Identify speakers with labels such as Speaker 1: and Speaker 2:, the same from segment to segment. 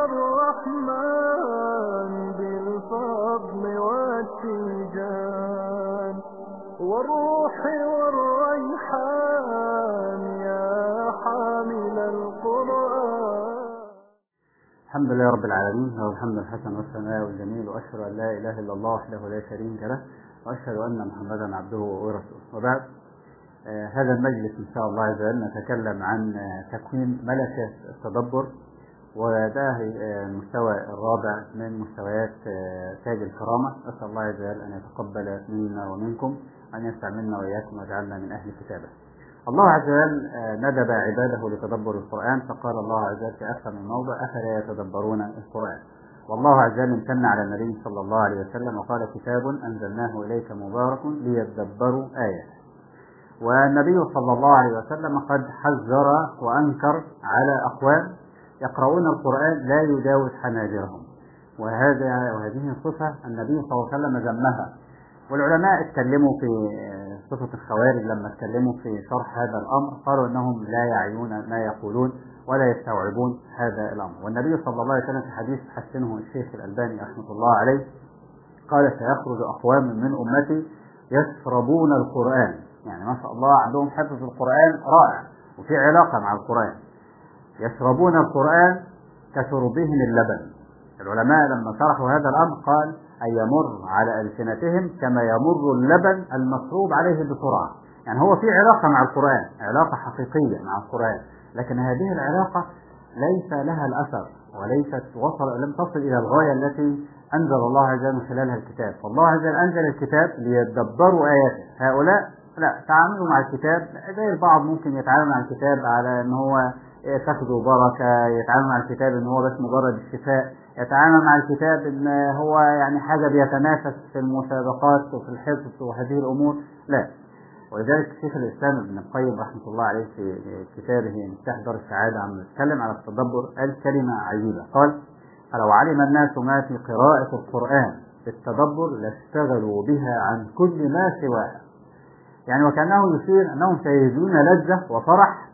Speaker 1: الرحمن بالفضل والتيجان والروح والريحان يا حامل القرآن
Speaker 2: الحمد لله رب العالمين له الحمد الحسن والثناء والجميل واشهد ان لا اله الا الله وحده لا شريك له واشهد ان محمدا عبده ورسوله وبعد آه هذا المجلس ان شاء الله عز وجل نتكلم عن آه تكوين ملكه التدبر وده آه المستوى الرابع من مستويات آه تاج الكرامه اسال الله عز وجل ان يتقبل منا ومنكم ان يستعملنا واياكم ويجعلنا من اهل كتابه الله عز وجل ندب عباده لتدبر القرآن فقال الله عز وجل في أكثر من موضع أفلا يتدبرون القرآن والله عز وجل امتن على النبي صلى الله عليه وسلم وقال كتاب أنزلناه إليك مبارك ليتدبروا آياته والنبي صلى الله عليه وسلم قد حذر وأنكر على أقوام يقرؤون القرآن لا يجاوز حناجرهم وهذا وهذه صفة النبي صلى الله عليه وسلم ذمها والعلماء اتكلموا في صفة الخوارج لما اتكلموا في شرح هذا الأمر قالوا أنهم لا يعيون ما يقولون ولا يستوعبون هذا الأمر والنبي صلى الله عليه وسلم في حديث حسنه الشيخ الألباني رحمه الله عليه قال سيخرج أقوام من أمتي يشربون القرآن يعني ما شاء الله عندهم حفظ القرآن رائع وفي علاقة مع القرآن يشربون القرآن كشربهم اللبن العلماء لما شرحوا هذا الأمر قال أن يمر على ألسنتهم كما يمر اللبن المشروب عليه بسرعة يعني هو في علاقة مع القرآن علاقة حقيقية مع القرآن لكن هذه العلاقة ليس لها الأثر وليست وصل لم تصل إلى الغاية التي أنزل الله عز وجل من خلالها الكتاب فالله عز وجل أنزل الكتاب ليدبروا آياته هؤلاء لا تعاملوا مع الكتاب زي البعض ممكن يتعامل مع الكتاب على ان هو تاخذوا بركه يتعامل مع الكتاب ان هو بس مجرد الشفاء يتعامل مع الكتاب ان هو يعني حاجه بيتنافس في المسابقات وفي الحفظ وهذه الامور لا ولذلك شيخ الاسلام ابن القيم رحمه الله عليه في كتابه مفتاح دار السعاده عم يتكلم على التدبر قال كلمه عجيبه قال فلو علم الناس ما في قراءه القران بالتدبر لاشتغلوا بها عن كل ما سواها يعني وكانه يشير انهم سيجدون لذه وفرح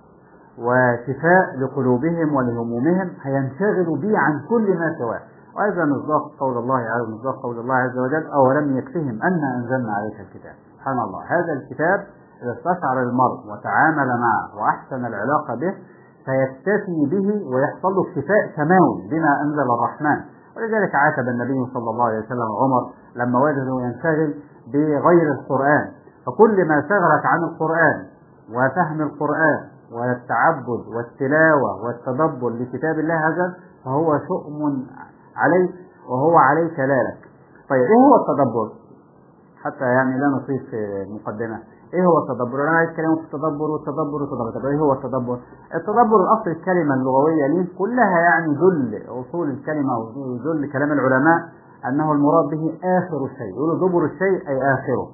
Speaker 2: وشفاء لقلوبهم ولهمومهم هينشغلوا به عن كل ما سواه وهذا مصداق قول الله عز وجل مصداق قول الله عز وجل اولم يكفهم ان انزلنا عليك الكتاب سبحان الله هذا الكتاب اذا استشعر المرء وتعامل معه واحسن العلاقه به سيكتفي به ويحصل له شفاء سماوي بما انزل الرحمن ولذلك عاتب النبي صلى الله عليه وسلم عمر لما وجده ينشغل بغير القران فكل ما شغلك عن القران وفهم القران والتعبد والتلاوة والتدبر لكتاب الله هذا فهو شؤم عليك وهو عليك لا لك طيب ايه هو التدبر حتى يعني لا نطيل في المقدمة ايه هو التدبر انا عايز كلمة في التدبر والتدبر والتدبر طب ايه هو التدبر التدبر الاصل الكلمة اللغوية ليه كلها يعني ذل اصول الكلمة وذل كلام العلماء انه المراد به اخر الشيء يقولوا دبر الشيء اي اخره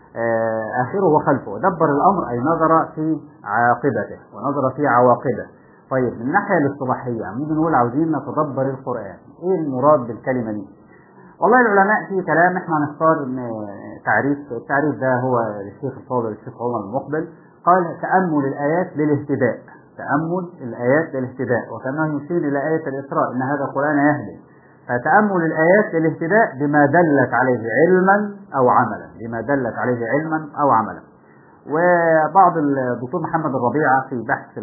Speaker 2: آخره وخلفه دبر الأمر أي نظر في عاقبته ونظر في عواقبه طيب من الناحية الاصطلاحية ممكن نقول عاوزين نتدبر القرآن إيه المراد بالكلمة دي والله العلماء في كلام احنا هنختار تعريف التعريف ده هو الشيخ الفاضل الشيخ عمر المقبل قال تأمل الآيات للاهتداء تأمل الآيات للاهتداء وكأنه يشير إلى آية الإسراء إن هذا القرآن يهدي فتأمل الآيات للاهتداء بما دلت عليه علما أو عملا بما دلت عليه علما أو عملا وبعض الدكتور محمد الربيعة في بحث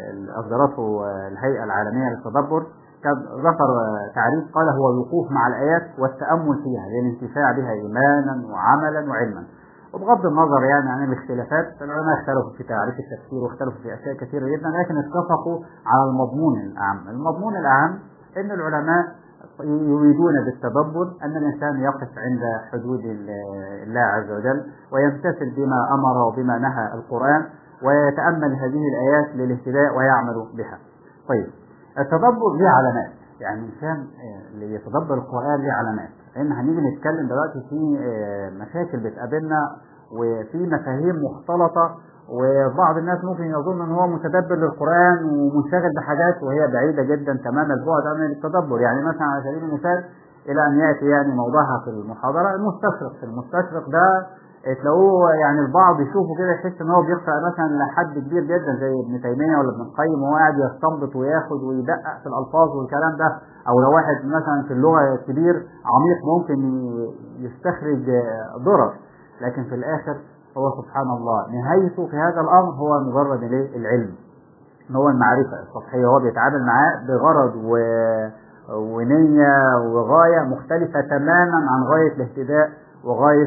Speaker 2: أصدرته الهيئة العالمية للتدبر ذكر تعريف قال هو الوقوف مع الآيات والتأمل فيها للانتفاع بها إيمانا وعملا وعلما وبغض النظر يعني عن الاختلافات العلماء اختلفوا في تعريف التفسير واختلفوا في أشياء كثيرة جدا لكن اتفقوا على المضمون الأعم المضمون الأعم أن العلماء يريدون بالتدبر أن الإنسان يقف عند حدود الله عز وجل ويمتثل بما أمر وبما نهى القرآن ويتأمل هذه الآيات للاهتداء ويعمل بها طيب التدبر له علامات يعني الإنسان اللي يتدبر القرآن له علامات لأن هنيجي نتكلم دلوقتي في مشاكل بتقابلنا وفي مفاهيم مختلطة وبعض الناس ممكن يظن ان هو متدبر للقران ومنشغل بحاجات وهي بعيده جدا تمام البعد عن التدبر يعني مثلا على سبيل المثال الى ان ياتي يعني موضوعها في المحاضره المستشرق المستشرق ده تلاقوه يعني البعض يشوفه كده يحس ان هو بيقرا مثلا لحد كبير جدا زي ابن تيميه ولا ابن القيم وهو قاعد يستنبط وياخد ويدقق في الالفاظ والكلام ده او لو واحد مثلا في اللغه كبير عميق ممكن يستخرج ضرر لكن في الاخر هو سبحان الله نهايته في هذا الامر هو مجرد الايه العلم ان هو المعرفه السطحيه هو بيتعامل معاه بغرض و... ونيه وغايه مختلفه تماما عن غايه الاهتداء وغايه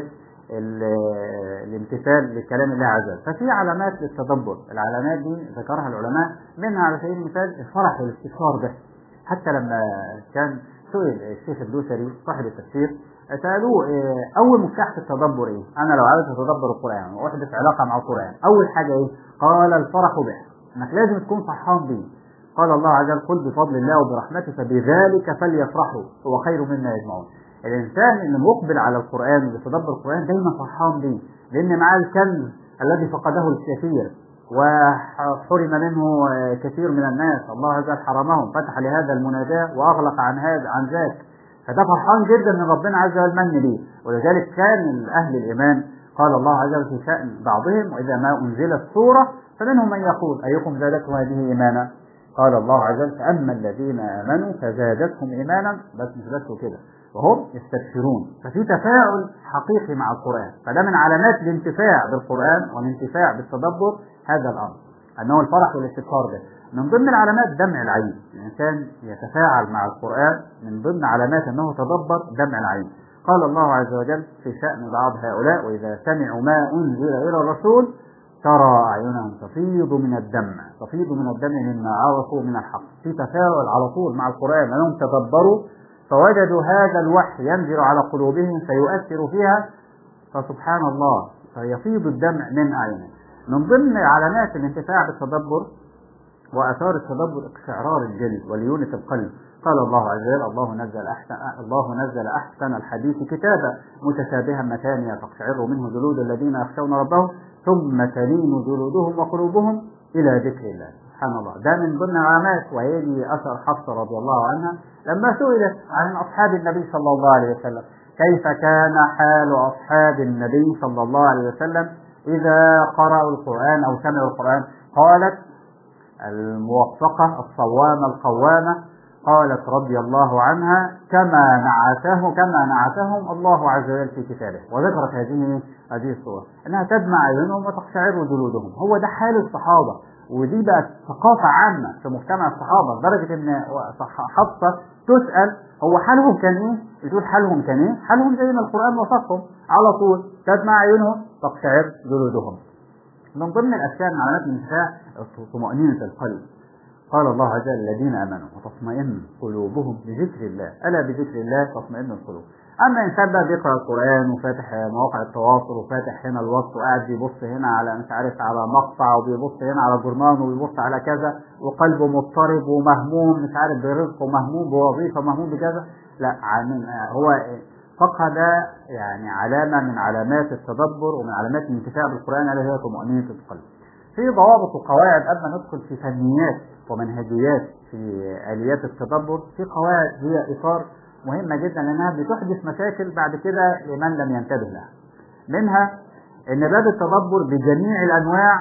Speaker 2: الامتثال لكلام الله عز وجل ففي علامات للتدبر العلامات دي ذكرها العلماء منها على سبيل المثال الفرح والاستبشار ده حتى لما كان سئل الشيخ الدوسري صاحب التفسير سألوه أول مفتاح في التدبر إيه؟ أنا لو عايز أتدبر القرآن وأحدث علاقة مع القرآن أول حاجة إيه؟ قال الفرح به إنك لازم تكون فرحان بيه قال الله عز وجل قل بفضل الله وبرحمته فبذلك فليفرحوا هو خير مما يجمعون الإنسان اللي مقبل على القرآن وبيتدبر القرآن دايما فرحان بيه لأن معاه الكنز الذي فقده الكثير وحرم منه كثير من الناس الله عز وجل حرمهم فتح لهذا المناجاة وأغلق عن هذا عن ذاك فده فرحان جدا ان ربنا عز وجل من ليه ولذلك كان اهل الايمان قال الله عز وجل في شان بعضهم واذا ما انزلت سوره فمنهم من يقول ايكم زادته هذه ايمانا قال الله عز وجل فاما الذين امنوا فزادتهم ايمانا بس مش بس كده وهم يستبشرون ففي تفاعل حقيقي مع القران فده من علامات الانتفاع بالقران والانتفاع بالتدبر هذا الامر انه الفرح والاستبشار ده من ضمن العلامات دمع العين الإنسان يتفاعل مع القرآن من ضمن علامات أنه تدبر دمع العين قال الله عز وجل في شأن بعض هؤلاء وإذا سمعوا ما أنزل إلى الرسول ترى أعينهم تفيض من الدمع تفيض من الدمع مما عرفوا من الحق في تفاعل على طول مع القرآن لأنهم تدبروا فوجدوا هذا الوحي ينزل على قلوبهم فيؤثر فيها فسبحان الله فيفيض الدمع من أعينهم من ضمن علامات الانتفاع بالتدبر وآثار التدبر استعرار الجلد وليونة القلب قال الله عز وجل الله نزل أحسن الله نزل أحسن الحديث كتابا متشابها مثانيا تقشعر منه جلود الذين يخشون ربهم ثم تلين جلودهم وقلوبهم إلى ذكر الله سبحان الله ده من ضمن العلامات ويجي أثر حفصة رضي الله عنها لما سئلت عن أصحاب النبي صلى الله عليه وسلم كيف كان حال أصحاب النبي صلى الله عليه وسلم إذا قرأوا القرآن أو سمعوا القرآن قالت الموفقة الصوامة القوامة قالت رضي الله عنها كما نعته كما نعتهم الله عز وجل في كتابه وذكرت هذه هذه الصور انها تدمع عيونهم وتقشعر جلودهم هو ده حال الصحابه ودي بقت ثقافه عامه في مجتمع الصحابه لدرجه ان حفصه تسال هو حالهم كان ايه؟ تقول حالهم كان ايه؟ حالهم زي ما القران وصفهم على طول تدمع عيونهم تقشعر جلودهم من ضمن الاشياء من علامات الانتفاع طمأنينة القلب قال الله عز وجل الذين امنوا وتطمئن قلوبهم بذكر الله الا بذكر الله تطمئن القلوب اما انسان بقى بيقرا القران وفاتح مواقع التواصل وفاتح هنا الوصف وقاعد بيبص هنا على مش عارف على مقطع وبيبص هنا على جرمان وبيبص على كذا وقلبه مضطرب ومهموم مش عارف برزق ومهموم بوظيفه ومهموم بكذا لا هو فقه ده يعني علامة من علامات التدبر ومن علامات الانتفاع بالقرآن ألا هي طمأنينة القلب. في ضوابط وقواعد قبل ما ندخل في فنيات ومنهجيات في آليات التدبر في قواعد هي إطار مهمة جدا لأنها بتحدث مشاكل بعد كده لمن لم ينتبه لها. منها إن باب التدبر بجميع الأنواع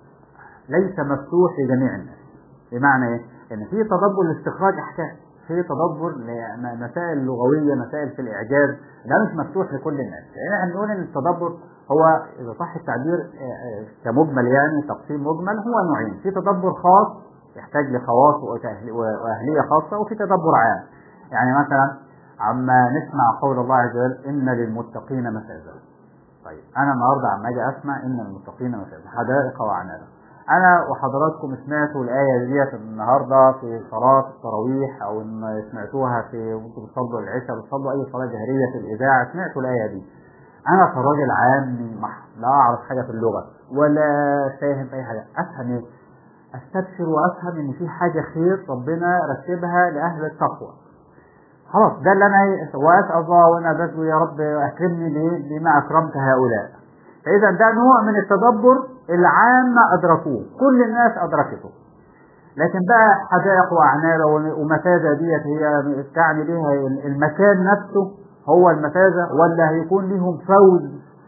Speaker 2: ليس مفتوح لجميع الناس. بمعنى إيه؟ إن في تدبر لاستخراج أحكام. في تدبر لمسائل لغويه مسائل في الاعجاز ده مش مفتوح لكل الناس يعني احنا بنقول ان التدبر هو اذا صح التعبير كمجمل يعني تقسيم مجمل هو نوعين في تدبر خاص يحتاج لخواص واهليه خاصه وفي تدبر عام يعني مثلا عما نسمع قول الله عز وجل ان للمتقين مفازا طيب انا النهارده عما اجي اسمع ان للمتقين مفازا حدائق وعنابا انا وحضراتكم سمعتوا الايه ديت النهارده في صلاه التراويح او ان سمعتوها في وانتم بتصلوا العشاء بتصلوا اي صلاه جهريه في الاذاعه سمعتوا الايه دي انا كراجل عامي لا اعرف حاجه في اللغه ولا فاهم اي حاجه افهم ايه استبشر وافهم ان في حاجه خير ربنا رتبها لاهل التقوى خلاص ده اللي انا واسال الله وانا بدعو يا رب اكرمني بما اكرمت هؤلاء فاذا ده نوع من التدبر العامة أدركوه كل الناس أدركته لكن بقى حدائق وأعناب ومفازة ديت هي تعني بها المكان نفسه هو المفازة ولا هيكون لهم فوز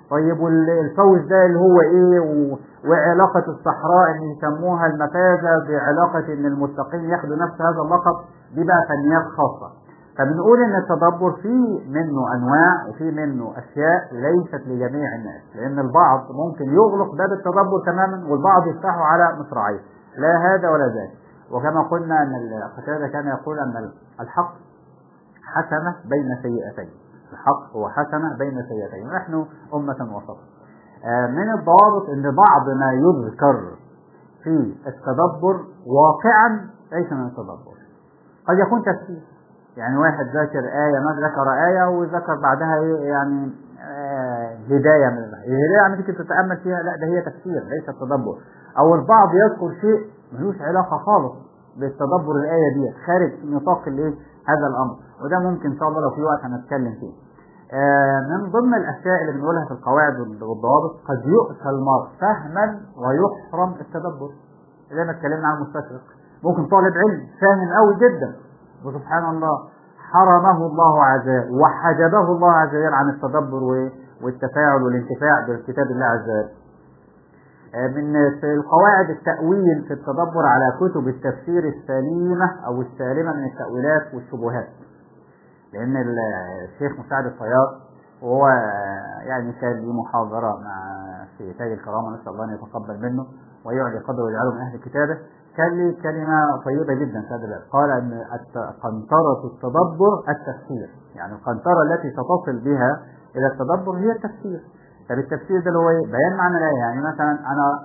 Speaker 2: طيب والفوز ده اللي هو ايه و... وعلاقة الصحراء ان يسموها المفازة بعلاقة ان المتقين ياخدوا نفس هذا اللقب دي بقى فنيات خاصة فبنقول ان التدبر فيه منه انواع وفيه منه اشياء ليست لجميع الناس لان البعض ممكن يغلق باب التدبر تماما والبعض يفتحه على مصراعيه لا هذا ولا ذاك وكما قلنا ان القتادة كان يقول ان الحق حسنة بين سيئتين الحق هو حسنة بين سيئتين ونحن أمة وسط من الضوابط ان بعض ما يذكر في التدبر واقعا ليس من التدبر قد يكون تفسير يعني واحد ذاكر آية ما ذكر آية وذكر بعدها يعني آه هداية من الله الهداية يعني تيجي تتأمل فيها لا ده هي تفسير ليس تدبر أو البعض يذكر شيء ملوش علاقة خالص بالتدبر الآية دي خارج نطاق الايه هذا الأمر وده ممكن إن شاء الله لو في وقت هنتكلم فيه آه من ضمن الأشياء اللي بنقولها في القواعد والضوابط قد يؤتى المرء فهما ويحرم التدبر زي ما اتكلمنا عن المستشرق ممكن طالب علم فاهم قوي جدا وسبحان الله حرمه الله عز وجل وحجبه الله عز وجل عن التدبر والتفاعل والانتفاع بكتاب الله عز وجل من القواعد التأويل في التدبر على كتب التفسير السليمة أو السالمة من التأويلات والشبهات لأن الشيخ مساعد الطيار وهو يعني كان لي محاضرة مع في تاج الكرامة نسأل الله أن يتقبل منه ويعلي قدره ويجعله من أهل كتابه كان لي كلمة طيبة جدا في هذا الباب قال أن قنطرة التدبر التفسير يعني القنطرة التي ستصل بها إلى التدبر هي التفسير طب التفسير ده اللي هو ايه؟ بيان معنى الآية يعني مثلا أنا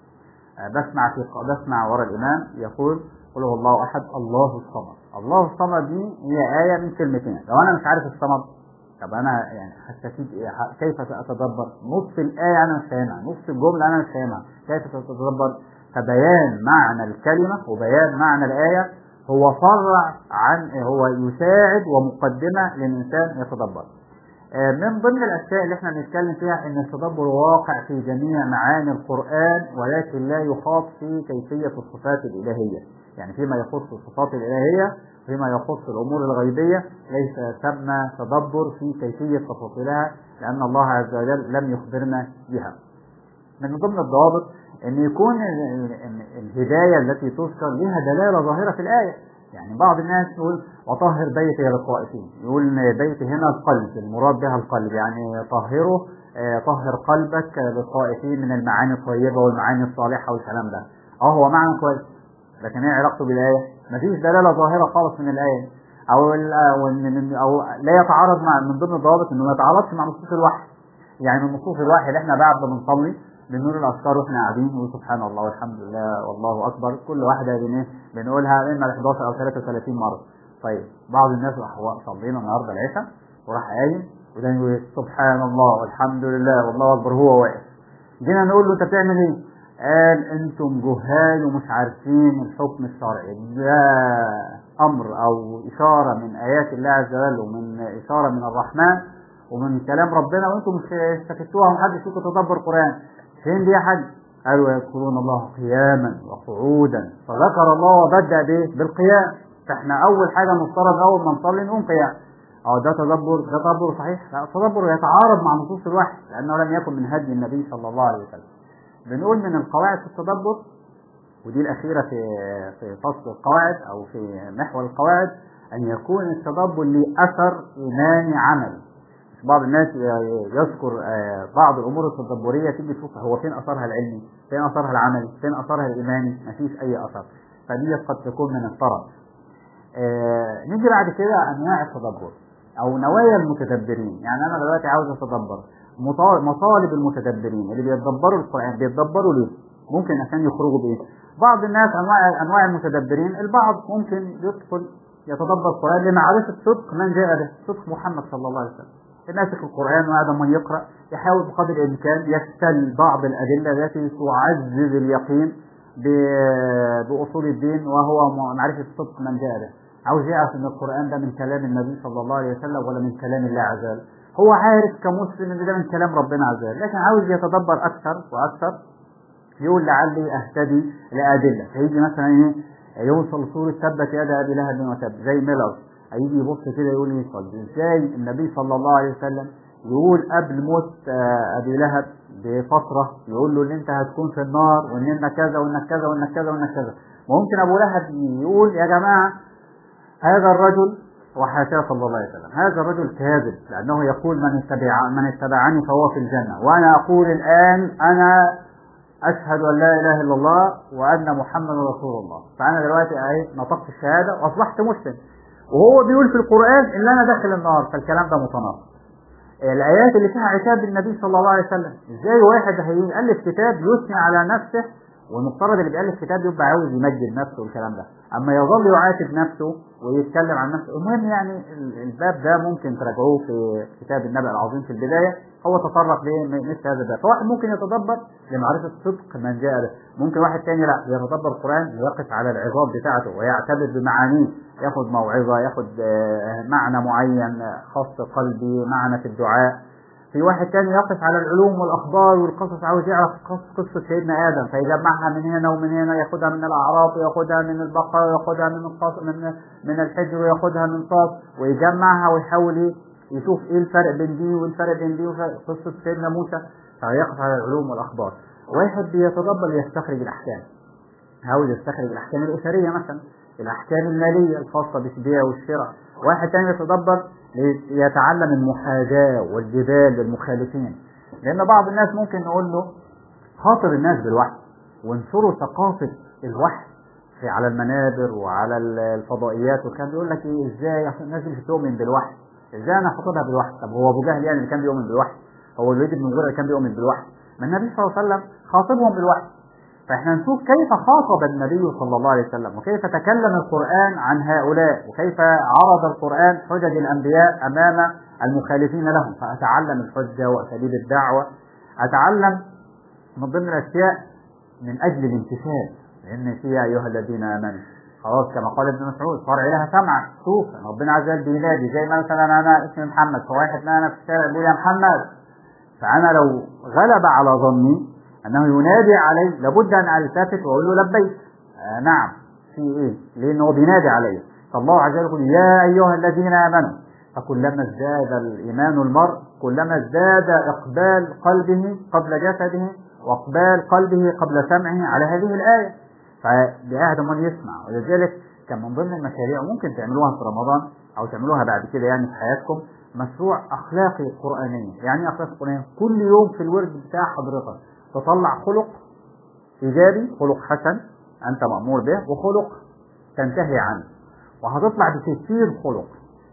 Speaker 2: بسمع في بسمع ورا الإمام يقول قل هو الله أحد الله الصمد الله الصمد دي هي آية من كلمتين لو أنا مش عارف الصمد طب أنا يعني هستفيد إيه؟ كيف سأتدبر نص الآية أنا مش فاهمها نص الجملة أنا مش فاهمها كيف سأتدبر فبيان معنى الكلمة وبيان معنى الآية هو فرع عن هو يساعد ومقدمة للإنسان يتدبر من ضمن الأشياء اللي احنا بنتكلم فيها ان التدبر واقع في جميع معاني القرآن ولكن لا يخاط في كيفية الصفات الإلهية يعني فيما يخص الصفات الإلهية فيما يخص الأمور الغيبية ليس ثم تدبر في كيفية تفاصيلها لأن الله عز وجل لم يخبرنا بها من ضمن الضوابط ان يكون الهداية التي تذكر لها دلالة ظاهرة في الآية يعني بعض الناس يقول وطهر بيتي للطائفين يقول بيتي هنا القلب المراد بها القلب يعني طهره طهر قلبك للطائفين من المعاني الطيبة والمعاني الصالحة والكلام ده اه هو معنى كويس لكن ايه علاقته بالآية مفيش دلالة ظاهرة خالص من الآية او او او لا يتعارض مع من ضمن الضوابط انه ما يتعارضش مع نصوص الوحي يعني من نصوص الوحي اللي احنا بعد ما بنصلي بنقول الاذكار واحنا قاعدين ونقول سبحان الله والحمد لله والله اكبر كل واحده بن بنقولها اما 11 او 33 مره طيب بعض الناس راح صلينا النهارده العشاء وراح قايم وده يقول سبحان الله والحمد لله والله اكبر هو واقف جينا نقول له انت بتعمل ايه؟ قال انتم جهال ومش عارفين الحكم الشرعي ده امر او اشاره من ايات الله عز وجل ومن اشاره من الرحمن ومن كلام ربنا وانتم مش استفدتوها ومحدش فيكم تدبر قران فين دي يا حاج؟ قالوا يذكرون الله قياما وقعودا فذكر الله وبدأ بايه؟ بالقيام فاحنا اول حاجه مفترض اول ما نصلي نقوم قيام اه ده تدبر ده تدبر صحيح لا التدبر يتعارض مع نصوص الوحي لانه لم يكن من هدي النبي صلى الله عليه وسلم بنقول من القواعد في التدبر ودي الاخيره في في فصل القواعد او في محور القواعد ان يكون التدبر له اثر ايماني عملي بعض الناس يذكر بعض الامور التدبريه تيجي تشوف هو فين اثرها العلمي فين اثرها العملي فين اثرها الايماني مفيش اي اثر فدي قد تكون من الطرف آه نيجي بعد كده انواع التدبر او نوايا المتدبرين يعني انا دلوقتي عاوز اتدبر مطالب المتدبرين اللي بيتدبروا القران بيتدبروا ليه ممكن عشان يخرجوا بايه بعض الناس انواع انواع المتدبرين البعض ممكن يدخل يتدبر القران لمعرفه صدق من جاء به صدق محمد صلى الله عليه وسلم ماسك القرآن وهذا من يقرأ يحاول بقدر الإمكان يستل بعض الأدلة التي تعزز اليقين بأصول الدين وهو معرفة صدق من جاء به عاوز يعرف ان القرآن ده من كلام النبي صلى الله عليه وسلم ولا من كلام الله عز وجل هو عارف كمسلم ان ده من كلام ربنا عز وجل لكن عاوز يتدبر أكثر وأكثر يقول لعلي أهتدي لأدلة فيجي مثلا ايه يوصل صورة تبت يد أبي لهب وتب زي ميلر هيجي يبص كده يقول ايه طب ازاي النبي صلى الله عليه وسلم يقول قبل موت آه، ابي لهب بفتره يقول له ان انت هتكون في النار وان انك كذا وانك كذا وانك كذا وانك كذا وممكن ابو لهب يقول يا جماعه هذا الرجل وحاشاه صلى الله عليه وسلم هذا الرجل كاذب لانه يقول من اتبع من اتبعني فهو في الجنه وانا اقول الان انا اشهد ان لا اله الا الله وان محمدا رسول الله فانا دلوقتي اهي نطقت الشهاده واصبحت مسلم وهو بيقول في القران ان انا داخل النار فالكلام ده متناقض الايات اللي فيها عتاب النبي صلى الله عليه وسلم ازاي واحد هيالف كتاب يثني على نفسه والمفترض اللي بيالف كتاب يبقى عاوز يمجد نفسه والكلام ده اما يظل يعاتب نفسه ويتكلم عن نفسه المهم يعني ال- الباب ده ممكن تراجعوه في كتاب النبأ العظيم في البدايه هو تطرق لمثل هذا الباب فواحد ممكن يتدبر لمعرفه صدق من جاء به ممكن واحد تاني لا يتدبر القران ويقف على العظات بتاعته ويعتبر بمعانيه ياخد موعظه ياخد آه، معنى معين آه، خاص قلبي معنى في الدعاء في واحد تاني يقف على العلوم والاخبار والقصص عاوز يعرف قص- قصه سيدنا ادم فيجمعها من هنا ومن هنا ياخدها من الاعراف وياخدها من البقره وياخدها من القص من من الحجر وياخدها من صاد ويجمعها ويحاول إيه؟ يشوف ايه الفرق بين دي والفرق بين دي وفرق قصه سيدنا موسى فيقف على العلوم والاخبار واحد بيتدبر يستخرج الاحكام عاوز يستخرج الاحكام الاسريه مثلا الاحكام الماليه الخاصه بالبيع والشراء واحد تاني يتدبر ليتعلم المحاجاه والجدال للمخالفين لان بعض الناس ممكن نقول له خاطر الناس بالوحي وانشروا ثقافه الوحي في على المنابر وعلى ال- الفضائيات وكان بيقول لك ايه ازاي عشان الناس مش بتؤمن بالوحي ازاي انا خاطبها بالوحي طب هو ابو جهل يعني اللي كان بيؤمن بالوحي هو الوليد بن مغيره اللي كان بيؤمن بالوحي ما النبي صلى الله عليه وسلم خاطبهم بالوحي فاحنا نشوف كيف خاطب النبي صلى الله عليه وسلم وكيف تكلم القرآن عن هؤلاء وكيف عرض القرآن حجج الأنبياء أمام المخالفين لهم فأتعلم الحجة وأساليب الدعوة أتعلم من ضمن الأشياء من أجل الامتثال لأن في يا أيها الذين آمنوا خلاص كما قال ابن مسعود فرع لها سمع شوف ربنا عز وجل بينادي زي مثلا أنا اسمي محمد فواحد ما أنا في الشارع بيقول يا محمد فأنا لو غلب على ظني أنه ينادي علي لابد أن ألتفت وأقول له لبيك آه نعم في إيه؟ لأنه بينادي علي فالله عز وجل يقول يا أيها الذين آمنوا فكلما ازداد الإيمان المرء كلما ازداد إقبال قلبه قبل جسده وإقبال قلبه قبل سمعه على هذه الآية فبقاعد من يسمع ولذلك كان من ضمن المشاريع ممكن تعملوها في رمضان أو تعملوها بعد كده يعني في حياتكم مشروع أخلاقي قرآني يعني إيه أخلاقي قرآني كل يوم في الورد بتاع حضرتك تطلع خلق إيجابي خلق حسن أنت مأمور به وخلق تنتهي عنه وهتطلع بستين خلق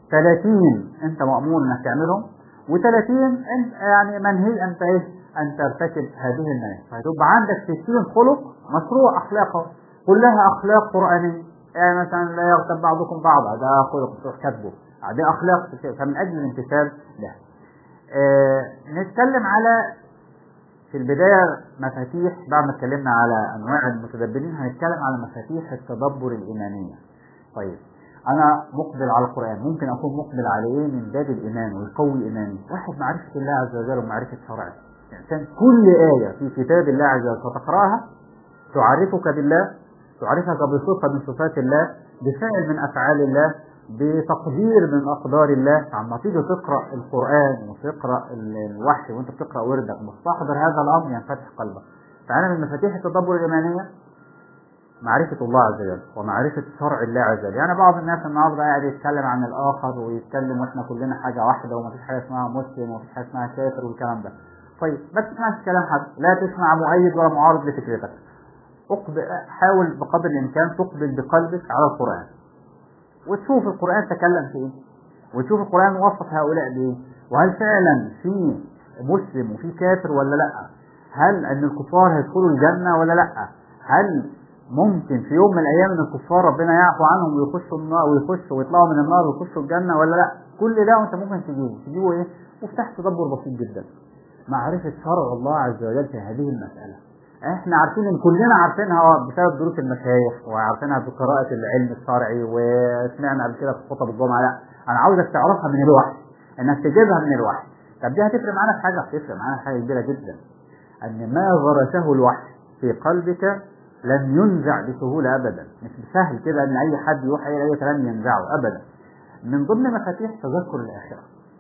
Speaker 2: 30 أنت مأمور إنك تعملهم و30 أنت يعني منهي أنت إيه أن ترتكب هذه النهي فهتبقى عندك 60 خلق مشروع أخلاقه كلها أخلاق قرآنية يعني مثلا لا يغتب بعضكم بعضا ده خلق تروح كاتبه دي أخلاق فمن أجل الامتثال ده آه نتكلم على في البداية مفاتيح بعد ما اتكلمنا على أنواع المتدبرين هنتكلم على مفاتيح التدبر الإيمانية. طيب أنا مقبل على القرآن ممكن أكون مقبل على إيه من باب الإيمان ويقوي إيماني. واحد معرفة الله عز وجل ومعرفة شرعه. عشان كل آية في كتاب الله عز وجل فتقرأها تعرفك بالله تعرفك بصفة من صفات الله بفعل من أفعال الله بتقدير من أقدار الله عما تيجي تقرأ القرآن وتقرأ الوحي وأنت بتقرأ وردك مستحضر هذا الأمر ينفتح قلبك فأنا من مفاتيح التدبر الإيمانية معرفة الله عز وجل ومعرفة شرع الله عز وجل يعني بعض الناس النهارده قاعد يتكلم عن الآخر ويتكلم وإحنا كلنا حاجة واحدة ومفيش حاجة اسمها مسلم ومفيش حاجة اسمها كافر والكلام ده طيب ما تسمعش كلام حد لا تسمع مؤيد ولا معارض لفكرتك اقبل حاول بقدر الإمكان تقبل بقلبك على القرآن وتشوف القرآن تكلم في ايه وتشوف القرآن وصف هؤلاء بايه وهل فعلا في مسلم وفي كافر ولا لا هل ان الكفار هيدخلوا الجنة ولا لا هل ممكن في يوم من الايام ان الكفار ربنا يعفو عنهم ويخشوا النار ويخشوا ويطلعوا من النار ويخشوا الجنة ولا لا كل ده وانت ممكن تجيبه تجيبه ايه مفتاح تدبر بسيط جدا معرفة شرع الله عز وجل في هذه المسألة احنا عارفين ان كلنا عارفينها بسبب دروس المشايخ وعارفينها بقراءة العلم الشرعي وسمعنا قبل كده في خطب الجمعة لا انا عاوزك تعرفها من الوحي انك تجيبها من الوحي طب دي هتفرق معانا في حاجة هتفرق معانا في حاجة كبيرة جدا ان ما غرسه الوحي في قلبك لن ينزع بسهولة ابدا مش سهل كده ان اي حد يروح اي اي كلام ينزعه ابدا من ضمن مفاتيح تذكر الاخرة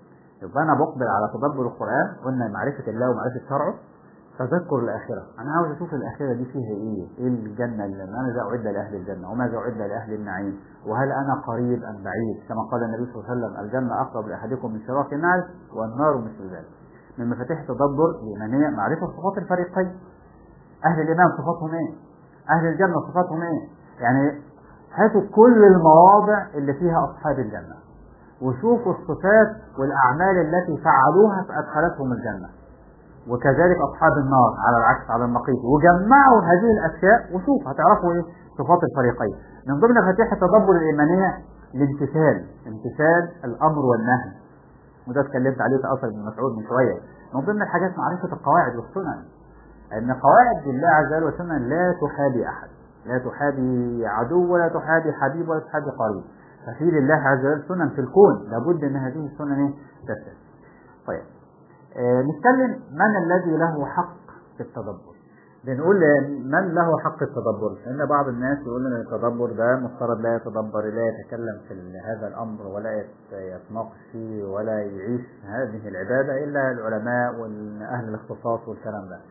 Speaker 2: يبقى أنا بقبل على تدبر القرآن قلنا معرفة الله ومعرفة شرعه تذكر الآخرة أنا عاوز أشوف الآخرة دي فيها إيه إيه الجنة اللي ماذا أعد لأهل الجنة وماذا أعد لأهل النعيم وهل أنا قريب أم بعيد كما قال النبي صلى الله عليه وسلم الجنة أقرب لأحدكم من شراك النعل والنار مثل ذلك من مفاتيح التدبر الإيمانية معرفة صفات الفريقين أهل الإيمان صفاتهم إيه أهل الجنة صفاتهم إيه يعني هاتوا كل المواضع اللي فيها أصحاب الجنة وشوفوا الصفات والأعمال التي فعلوها فأدخلتهم الجنة وكذلك أصحاب النار على العكس على النقيض وجمعوا هذه الأشياء وشوف هتعرفوا إيه صفات الفريقين من ضمن مفاتيح التدبر الإيمانية الامتثال امتثال الأمر والنهي وده اتكلمت عليه في أثر ابن مسعود من شوية من ضمن الحاجات معرفة القواعد والسنن أن قواعد الله عز وجل والسنن لا تحابي أحد لا تحابي عدو ولا تحابي حبيب ولا تحابي قريب ففي لله عز وجل سنن في الكون لابد ان هذه السنن تسلم طيب آه نتكلم من الذي له حق في التدبر بنقول من له حق التدبر لان بعض الناس يقول ان التدبر ده مفترض لا يتدبر لا يتكلم في هذا الامر ولا يتناقش فيه ولا يعيش هذه العباده الا العلماء واهل الاختصاص والكلام ده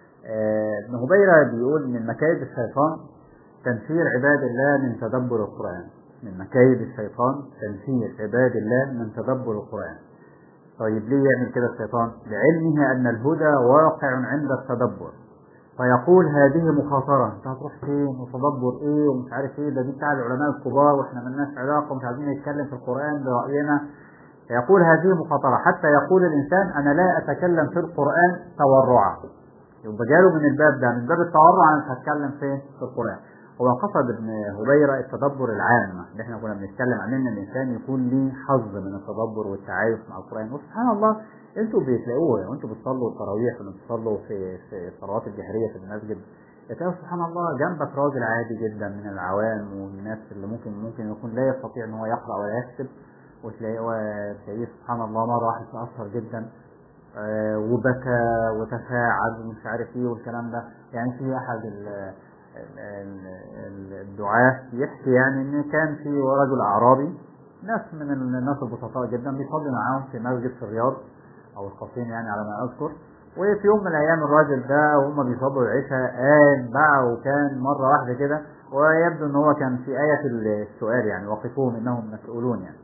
Speaker 2: آه ابن هبيره بيقول من مكايد الشيطان تنفير عباد الله من تدبر القرآن من مكايد الشيطان تنفير عباد الله من تدبر القرآن طيب ليه يعمل كده الشيطان لعلمه أن الهدى واقع عند التدبر فيقول هذه مخاطرة انت هتروح فين وتدبر ايه ومش عارف ايه ده دي بتاع العلماء الكبار واحنا ملناش علاقة ومش عايزين نتكلم في القرآن برأينا فيقول هذه مخاطرة حتى يقول الإنسان أنا لا أتكلم في القرآن تورعا يبقى جاله من الباب ده من باب التورع أنا مش هتكلم فين في القرآن هو قصد ابن هبيرة التدبر العام اللي احنا كنا بنتكلم عن ان الانسان يكون ليه حظ من التدبر والتعايش مع القرآن وسبحان الله انتوا بتلاقوه وانتوا بتصلوا التراويح ولا بتصلوا في في الصلوات الجهرية في المسجد تلاقوا سبحان الله جنبك راجل عادي جدا من العوام والناس اللي ممكن ممكن يكون لا يستطيع ان هو يقرأ ولا يكتب وتلاقيه سبحان الله مرة واحد تأثر جدا آه وبكى وتفاعل ومش عارف ايه والكلام ده يعني في احد الدعاة يحكي يعني ان كان في رجل اعرابي ناس من الناس البسطاء جدا بيصلي معاهم في مسجد في الرياض او القصيم يعني على ما اذكر وفي يوم من الايام الراجل ده وهم بيصلوا العشاء قام بقى وكان مره واحده كده ويبدو ان هو كان في ايه السؤال يعني وقفوهم انهم مسؤولون يعني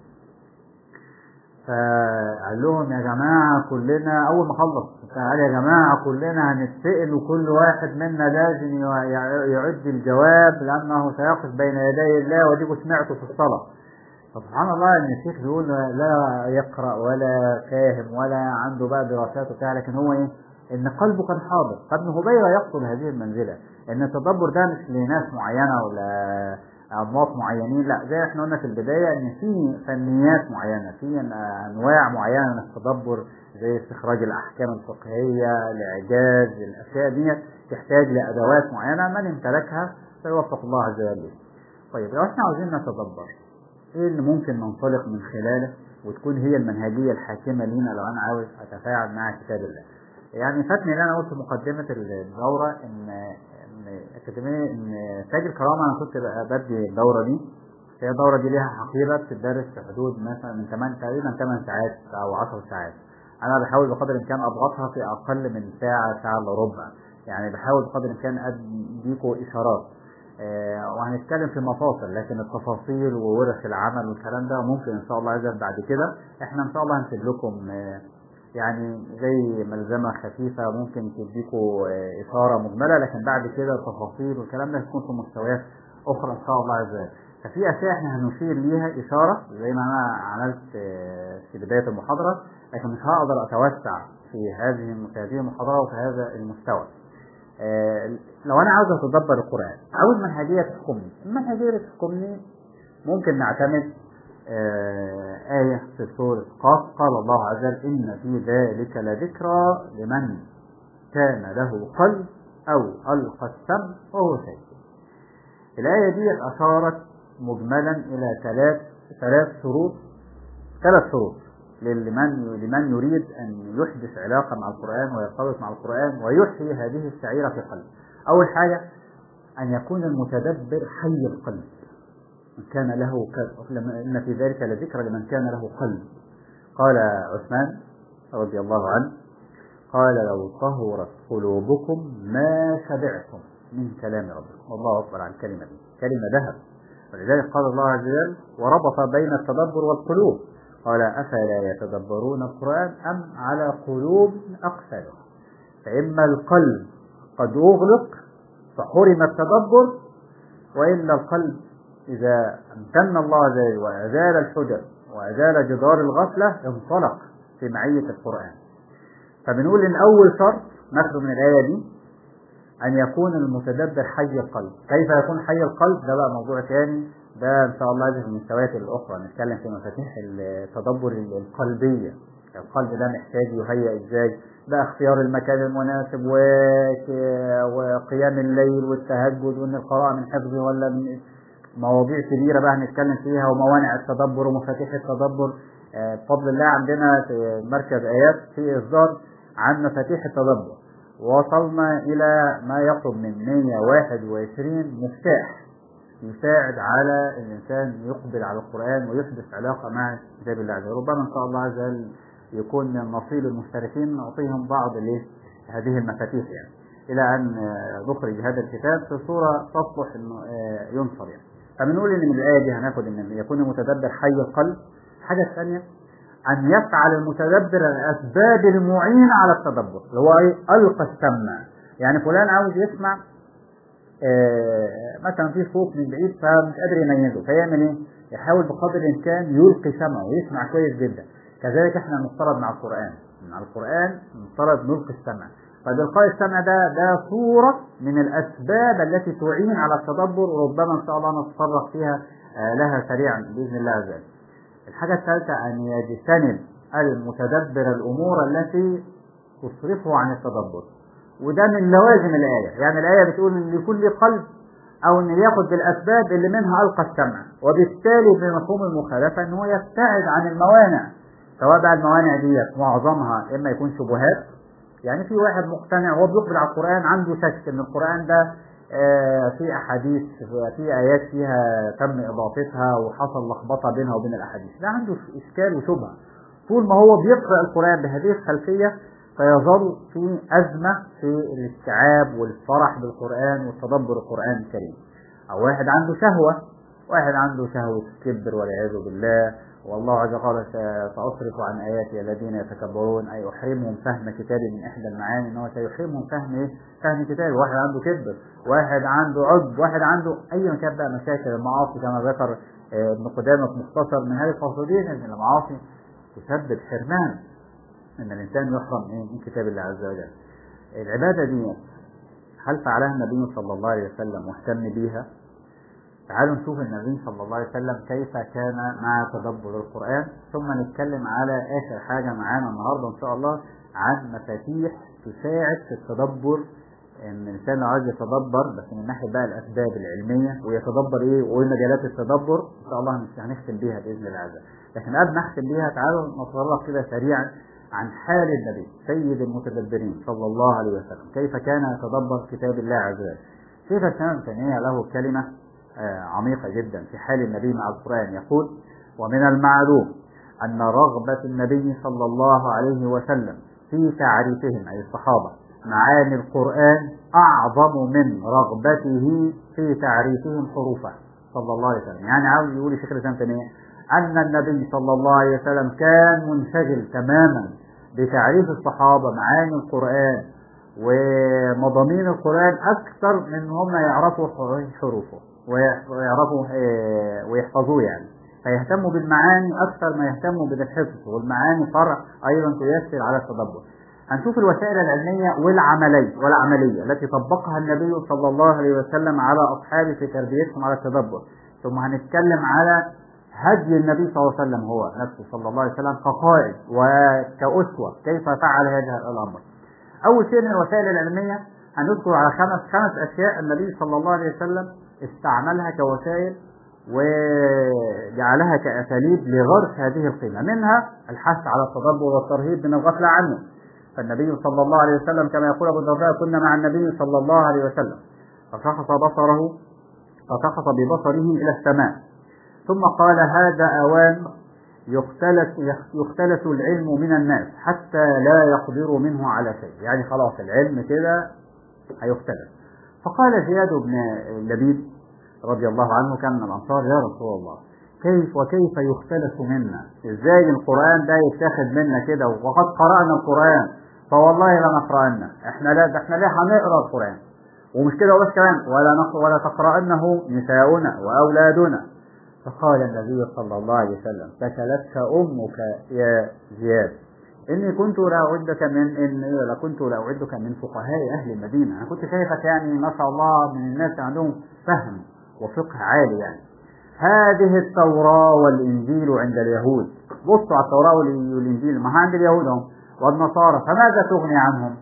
Speaker 2: فقال لهم يا جماعة كلنا أول ما خلص قال يا جماعة كلنا هنتسأل وكل واحد منا لازم يعد الجواب لأنه سيقف بين يدي الله وديكوا سمعته في الصلاة فسبحان الله ان الشيخ بيقول لا يقرأ ولا فاهم ولا عنده بقى دراسات وبتاع لكن هو ايه ان قلبه كان حاضر فابن هبيرة يقصد هذه المنزلة ان التدبر ده مش لناس معينة ولا أنماط معينين لا زي احنا قلنا في البداية ان في فنيات معينة في انواع معينة من التدبر زي استخراج الاحكام الفقهية الاعجاز الاشياء دي تحتاج لادوات معينة من امتلكها فيوفق الله عز وجل طيب لو احنا عاوزين نتدبر ايه اللي ممكن ننطلق من خلاله وتكون هي المنهجية الحاكمة لينا لو انا عاوز اتفاعل مع كتاب الله يعني فاتني اللي انا قلت في مقدمة الدورة ان اكاديميه ان تاج الكرامه انا كنت بدي الدوره دي هي الدوره دي ليها حقيبه بتدرس في حدود مثلا من 8 تقريبا 8 ساعات او 10 ساعات انا بحاول بقدر الامكان اضغطها في اقل من ساعه ساعه الا ربع يعني بحاول بقدر الامكان اديكوا اشارات آه وهنتكلم في مفاصل لكن التفاصيل وورش العمل والكلام ده ممكن ان شاء الله عايز بعد كده احنا ان شاء الله هنسيب لكم آه يعني زي ملزمة خفيفة ممكن تديكوا إشارة مجملة لكن بعد كده التفاصيل والكلام ده هتكون في مستويات أخرى إن شاء الله عز وجل ففي أشياء إحنا هنشير ليها إشارة زي ما أنا عملت في بداية المحاضرة لكن مش هقدر أتوسع في هذه في هذه المحاضرة وفي هذا المستوى لو أنا عاوز أتدبر القرآن عاوز منهجية تحكمني المنهجية اللي تحكمني ممكن نعتمد آية في سورة قاف قال الله عز وجل إن في ذلك لذكرى لمن كان له قلب أو ألقى السمع وهو شيء الآية دي أشارت مجملا إلى ثلاث ثلاث شروط ثلاث شروط لمن لمن يريد أن يحدث علاقة مع القرآن ويرتبط مع القرآن ويحيي هذه الشعيرة في قلبه أول حاجة أن يكون المتدبر حي القلب من كان له إن في ذلك لذكرى لمن كان له قلب قال عثمان رضي الله عنه قال لو طهرت قلوبكم ما شبعتم من كلام ربكم والله أكبر على الكلمة دي كلمة ذهب ولذلك قال الله عز وجل وربط بين التدبر والقلوب قال أفلا يتدبرون القرآن أم على قلوب أقفلها فإما القلب قد أغلق فحرم التدبر وإلا القلب إذا امتن الله عز وجل وأزال الحجر وأزال جدار الغفلة انطلق في معية القرآن فبنقول إن أول شرط ناخده من الآية دي أن يكون المتدبر حي القلب كيف يكون حي القلب ده بقى موضوع تاني ده إن شاء الله في المستويات الأخرى نتكلم في مفاتيح التدبر القلبية القلب ده محتاج يهيئ إزاي بقى اختيار المكان المناسب وقيام الليل والتهجد وان القراءة من حفظه ولا من مواضيع كبيرة بقى هنتكلم فيها وموانع التدبر ومفاتيح التدبر بفضل الله عندنا في مركز آيات في إصدار عن مفاتيح التدبر وصلنا إلى ما يقرب من 121 مفتاح يساعد على الإنسان يقبل على القرآن ويحدث علاقة مع كتاب الله عز وجل ربما إن شاء الله عز وجل يكون من نصيب المشتركين نعطيهم بعض هذه المفاتيح يعني إلى أن نخرج هذا الكتاب في صورة تصلح إنه ينشر يعني فبنقول إن من الآية دي هناخد إن يكون المتدبر حي القلب الحاجة الثانية أن يفعل المتدبر الأسباب المعينة على التدبر اللي هو إيه؟ ألقى السمع يعني فلان عاوز يسمع آه مثلا في صوت من بعيد فمش قادر يميزه فيعمل ايه؟ يحاول بقدر الامكان يلقي سمعه ويسمع كويس جدا كذلك احنا نفترض مع القران مع القران نفترض نلقي السمع فبإلقاء السمع ده ده صورة من الأسباب التي تعين على التدبر وربما إن شاء الله نتطرق فيها آه لها سريعا بإذن الله عز وجل. الحاجة الثالثة أن يجتنب المتدبر الأمور التي تصرفه عن التدبر وده من لوازم الآية يعني الآية بتقول إن لكل قلب أو إن ياخد بالأسباب اللي منها ألقى السمع وبالتالي بمفهوم المخالفة إن هو يبتعد عن الموانع سواء بقى الموانع ديت معظمها إما يكون شبهات يعني في واحد مقتنع وهو بيقبل على القرآن عنده شك إن القرآن ده آه في أحاديث في آيات فيها تم إضافتها وحصل لخبطة بينها وبين الأحاديث ده عنده إشكال وشبهة طول ما هو بيقرأ القرآن بهذه الخلفية فيظل في أزمة في الاستيعاب والفرح بالقرآن وتدبر القرآن الكريم أو واحد عنده شهوة واحد عنده شهوة كبر والعياذ بالله والله عز وجل سأصرف عن آياتي الذين يتكبرون أي أحرمهم فهم كتابي من إحدى المعاني إن هو سيحرمهم فهم إيه؟ فهم كتابي واحد عنده كبر واحد عنده عجب واحد عنده أي كان بقى مشاكل المعاصي كما ذكر ابن قدامة في مختصر من هذه الفصولين أن المعاصي تسبب حرمان ان الانسان يحرم ايه من كتاب الله عز وجل العباده دي هل فعلها النبي صلى الله عليه وسلم واهتم بيها تعالوا نشوف النبي صلى الله عليه وسلم كيف كان مع تدبر القران ثم نتكلم على اخر حاجه معانا النهارده ان شاء الله عن مفاتيح تساعد في التدبر ان الانسان لو عايز يتدبر بس من ناحيه بقى الاسباب العلميه ويتدبر ايه وايه مجالات التدبر ان شاء الله هنختم بيها باذن الله عز وجل لكن قبل ما نختم بيها تعالوا نتطرق كده سريعا عن حال النبي سيد المتدبرين صلى الله عليه وسلم كيف كان يتدبر كتاب الله عز وجل شيخ الإسلام تيمية له كلمة عميقة جدا في حال النبي مع القرآن يقول ومن المعلوم أن رغبة النبي صلى الله عليه وسلم في تعريفهم أي الصحابة معاني القرآن أعظم من رغبته في تعريفهم حروفه صلى الله عليه وسلم يعني عاوز يقول شيخ الإسلام تيمية أن النبي صلى الله عليه وسلم كان منشغل تماما بتعريف الصحابة معاني القرآن ومضامين القرآن أكثر من هم يعرفوا حروفه ويعرفوا ويحفظوه يعني فيهتموا بالمعاني أكثر ما يهتموا بالحفظ والمعاني فرع أيضا تيسر على التدبر هنشوف الوسائل العلمية والعملية والعملية التي طبقها النبي صلى الله عليه وسلم على أصحابه في تربيتهم على التدبر ثم هنتكلم على هدي النبي صلى الله عليه وسلم هو نفسه صلى الله عليه وسلم كقائد وكأسوة كيف فعل هذا الأمر أول شيء من الوسائل العلمية هنذكر على خمس خمس أشياء النبي صلى الله عليه وسلم استعملها كوسائل وجعلها كأساليب لغرس هذه القيمة منها الحث على التدبر والترهيب من الغفلة عنه فالنبي صلى الله عليه وسلم كما يقول أبو الدرداء كنا مع النبي صلى الله عليه وسلم فشخص بصره فشخص ببصره إلى السماء ثم قال هذا أوان يختلس يختلس العلم من الناس حتى لا يقدروا منه على شيء يعني خلاص العلم كده هيختلس فقال زياد بن لبيد رضي الله عنه كان من الأنصار يا رسول الله كيف وكيف يختلس منا ازاي القرآن ده يتاخد منا كده وقد قرأنا القرآن فوالله لا نقرأنا احنا لا ده احنا ليه هنقرأ القرآن ومش كده وبس كمان ولا نقرأ ولا تقرأنه نساؤنا وأولادنا فقال النبي صلى الله عليه وسلم فكلتك أمك يا زياد إني كنت لا أعدك من إن لكنت لا أعدك من فقهاء أهل المدينة أنا كنت شايفك يعني ما شاء الله من الناس عندهم فهم وفقه عالي يعني هذه التوراة والإنجيل عند اليهود بصوا على التوراة والإنجيل ما عند اليهود هم والنصارى فماذا تغني عنهم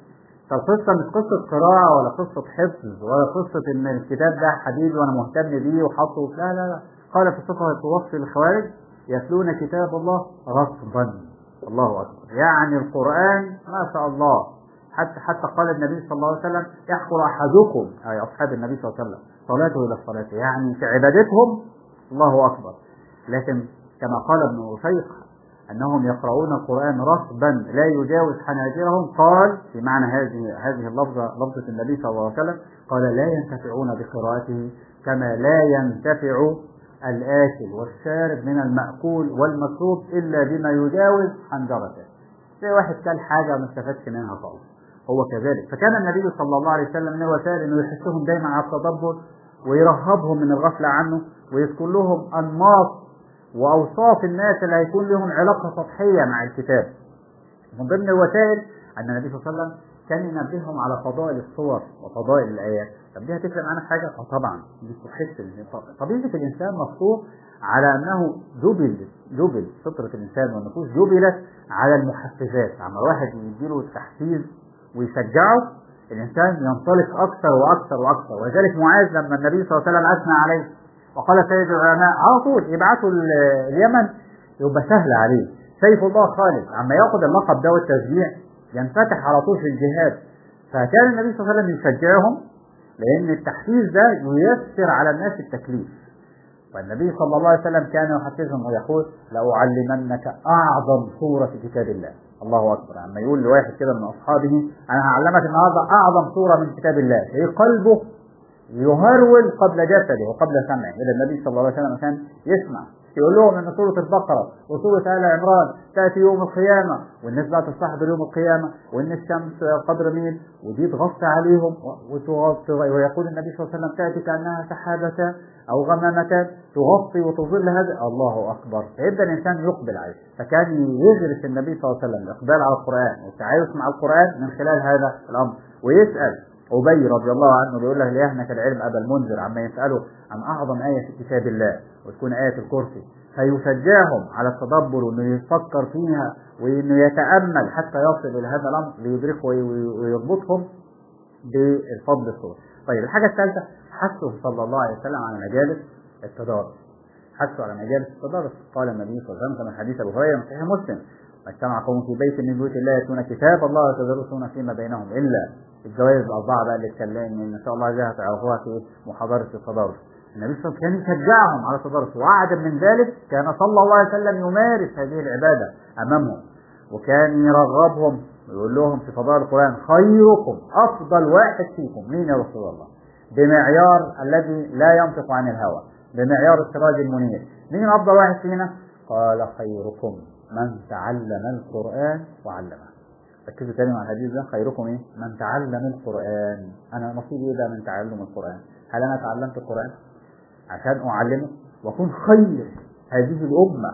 Speaker 2: فالقصة مش قصة قراءة ولا قصة حفظ ولا قصة إن الكتاب ده حبيبي وأنا مهتم بيه وحاطه لا لا لا قال في صفة وصف الخوارج يتلون كتاب الله رصدا الله أكبر يعني القرآن ما شاء الله حتى حتى قال النبي صلى الله عليه وسلم يحقر أحدكم أي أصحاب النبي صلى الله عليه وسلم صلاته إلى الصلاة يعني في عبادتهم الله أكبر لكن كما قال ابن رفيق أنهم يقرؤون القرآن رصبا لا يجاوز حناجرهم قال في معنى هذه هذه اللفظة لفظة النبي صلى الله عليه وسلم قال لا ينتفعون بقراءته كما لا ينتفع الآكل والشارب من المأكول والمشروب إلا بما يجاوز حنجرته زي واحد كل حاجة ما استفادش منها خالص هو كذلك فكان النبي صلى الله عليه وسلم من الوسائل انه يحثهم دايما على التدبر ويرهبهم من الغفلة عنه ويذكر لهم أنماط وأوصاف الناس اللي هيكون لهم علاقة سطحية مع الكتاب من ضمن الوسائل أن النبي صلى الله عليه وسلم كان ينبههم على فضائل الصور وفضائل الآيات طب دي هتفرق معانا في حاجة؟ اه طبعا دي تحس طبيعة الإنسان مفطور على أنه جبل جبل فطرة الإنسان والنفوس جبلت على المحفزات عما واحد يديله تحفيز ويشجعه الإنسان ينطلق أكثر وأكثر وأكثر ولذلك معاذ لما النبي صلى الله عليه وسلم أثنى عليه وقال سيد العلماء على طول يبعثوا اليمن يبقى سهل عليه سيف الله خالد عما ياخذ اللقب ده والتشجيع ينفتح على طول في الجهاد فكان النبي صلى الله عليه وسلم يشجعهم لأن التحفيز ده ييسر على الناس التكليف والنبي صلى الله عليه وسلم كان يحفزهم ويقول لأعلمنك أعظم سورة في كتاب الله الله أكبر عما يقول لواحد كده من أصحابه أنا هعلمك النهاردة أعظم سورة من كتاب الله في قلبه يهرول قبل جسده وقبل سمعه إذا النبي صلى الله عليه وسلم كان يسمع يقول لهم ان سوره البقره وسوره ال عمران تاتي يوم القيامه والناس بقى تستحضر يوم القيامه وان الشمس قدر ميل ودي تغطي عليهم وتغطي ويقول النبي صلى الله عليه وسلم تاتي كانها سحابه او غمامه تغطي وتظل هذا الله اكبر فيبدا الانسان يقبل عليه فكان يغرس النبي صلى الله عليه وسلم الاقبال على القران والتعايش مع القران من خلال هذا الامر ويسال أبي رضي الله عنه بيقول له ليهنك العلم أبا المنذر عما يسأله عن أعظم آية في كتاب الله وتكون آية الكرسي فيشجعهم على التدبر وإنه يفكر فيها وإنه يتأمل حتى يصل إلى هذا الأمر ليدركه ويربطهم بالفضل الصور. طيب الحاجة الثالثة حثه صلى الله عليه وسلم على مجالس التدارس. حثه على مجالس التدارس قال النبي صلى الله عليه وسلم كما حديث أبو هريرة من صحيح مسلم اجتمع قوم في بيت من بيوت الله يتلون كتاب الله ويتدرسون فيما بينهم إلا الجوائز الأربعة بقى اللي اتكلمنا إن شاء الله جاء تعرفوها في محاضرة التدارس. النبي صلى الله عليه وسلم كان يشجعهم على التدارس وعدا من ذلك كان صلى الله عليه وسلم يمارس هذه العبادة أمامهم وكان يرغبهم ويقول لهم في فضائل القرآن خيركم أفضل واحد فيكم مين يا رسول الله؟ بمعيار الذي لا ينطق عن الهوى بمعيار السراج المنير مين أفضل واحد فينا؟ قال خيركم من تعلم القرآن وعلمه ركزوا تاني مع الحديث ده خيركم ايه؟ من تعلم القرآن انا نصيبي ايه ده من تعلم القرآن؟ هل انا تعلمت القرآن؟ عشان اعلمه واكون خير هذه الامة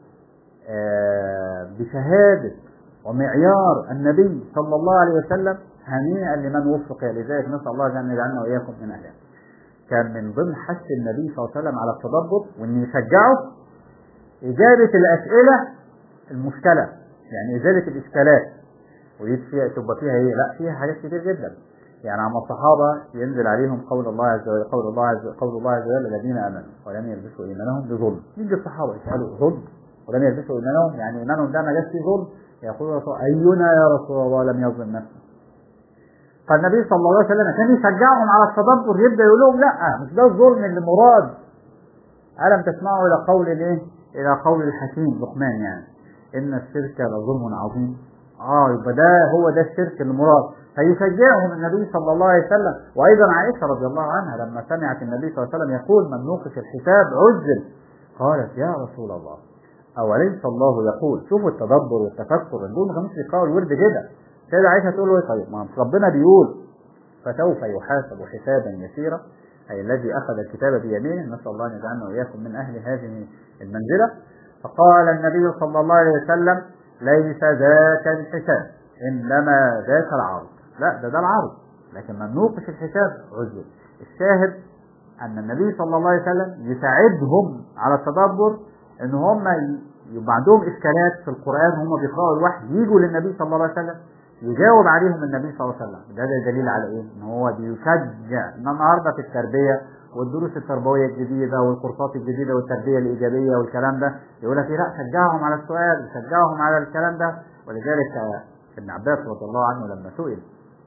Speaker 2: آه بشهادة ومعيار النبي صلى الله عليه وسلم هنيئا لمن وفق لذلك نسأل الله ان يجعلنا واياكم من اهلها. كان من ضمن حث النبي صلى الله عليه وسلم على التدبر وان يشجعه اجابة الاسئلة المشكلة يعني ازالة الاشكالات ويدفع تبقى فيها ايه؟ لا فيها حاجات كتير جدا. يعني عم الصحابة ينزل عليهم قول الله عز وجل قول الله عز قول الله عز وجل الذين امنوا ولم يلبسوا ايمانهم بظلم. يجي الصحابة يسألوا ظلم ولم يلبسوا ايمانهم يعني ايمانهم ده ما جاش فيه ظلم يقول الرسول اينا يا رسول الله لم يظلم نفسه. فالنبي صلى الله عليه وسلم كان يشجعهم على التدبر يبدا يقول لهم لا مش ده الظلم اللي مراد. ألم تسمعوا إلى قول الايه؟ إلى قول الحكيم لقمان يعني إن الشرك لظلم عظيم اه يبقى ده هو ده الشرك المراد فيشجعهم النبي صلى الله عليه وسلم وايضا عائشه رضي الله عنها لما سمعت النبي صلى الله عليه وسلم يقول من نوقش الحساب عزل قالت يا رسول الله اوليس الله يقول شوفوا التدبر والتفكر دول ما كانوش بيقراوا الورد كده سيدة عائشه تقول له إيه طيب ما ربنا بيقول فسوف يحاسب حسابا يسيرا اي الذي اخذ الكتاب بيمينه نسال الله ان يجعلنا واياكم من اهل هذه المنزله فقال النبي صلى الله عليه وسلم ليس ذاك الحساب انما ذاك العرض لا ده ده العرض لكن من نوقش الحساب عذر الشاهد ان النبي صلى الله عليه وسلم يساعدهم على التدبر ان هم يبقى عندهم اشكالات في القران وهم بيقراوا الوحي يجوا للنبي صلى الله عليه وسلم يجاوب عليهم النبي صلى الله عليه وسلم ده, ده دليل على ايه ان هو بيشجع ان النهارده في التربيه والدروس التربويه الجديده والكورسات الجديده والتربيه الايجابيه والكلام ده يقول لك إيه لا شجعهم على السؤال شجعهم على الكلام ده ولذلك ابن عباس رضي الله عنه لما سئل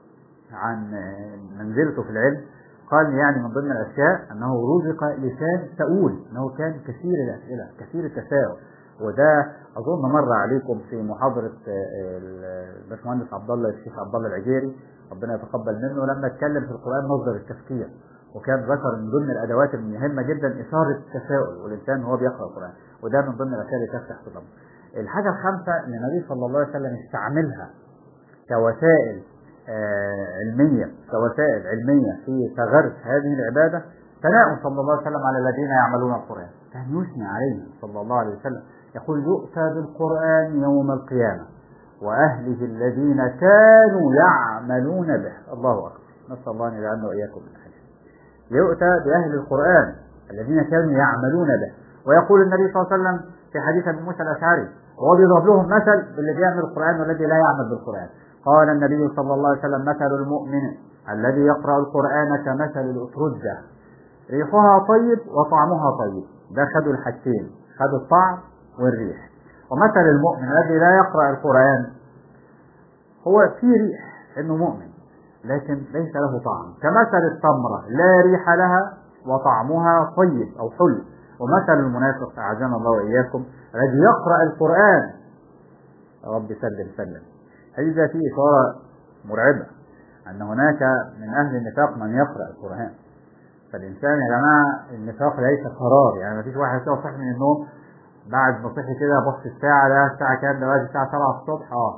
Speaker 2: عن منزلته في العلم قال يعني من ضمن الاشياء انه رزق لسان سؤول انه كان كثير الاسئله كثير التساؤل وده اظن مر عليكم في محاضره الباشمهندس عبد الله الشيخ عبد الله العجيري ربنا يتقبل منه لما اتكلم في القران مصدر التفكير وكان ذكر من ضمن الادوات المهمه جدا اثاره التساؤل والانسان وهو بيقرا القران وده من ضمن الاشياء اللي تفتح صدمه. الحاجه الخامسه ان النبي صلى الله عليه وسلم استعملها كوسائل آه علميه كوسائل علميه في تغرس هذه العباده ثناء صلى الله عليه وسلم على الذين يعملون القران كان يثني عليهم صلى الله عليه وسلم يقول يؤتى بالقران يوم القيامه واهله الذين كانوا يعملون به الله اكبر نسال الله ان يجعلنا واياكم من اهله يؤتى بأهل القرآن الذين كانوا يعملون به ويقول النبي صلى الله عليه وسلم في حديث ابي موسى الأشعري وهو بيضرب لهم مثل بالذي يعمل القرآن والذي لا يعمل بالقرآن قال النبي صلى الله عليه وسلم مثل المؤمن الذي يقرأ القرآن كمثل الأترجة ريحها طيب وطعمها طيب ده خدوا الحاجتين خدوا الطعم والريح ومثل المؤمن الذي لا يقرأ القرآن هو في ريح انه مؤمن لكن ليس له طعم كمثل التمرة لا ريح لها وطعمها طيب أو حلو ومثل المنافق أعزنا الله وإياكم الذي يقرأ القرآن يا رب سلم سلم هذا فيه إشارة مرعبة أن هناك من أهل النفاق من يقرأ القرآن فالإنسان يا جماعة النفاق ليس قرار يعني ما فيش واحد كده صحي من النوم بعد ما صحي كده بص الساعة ده الساعة كام دلوقتي الساعة 7 الصبح اه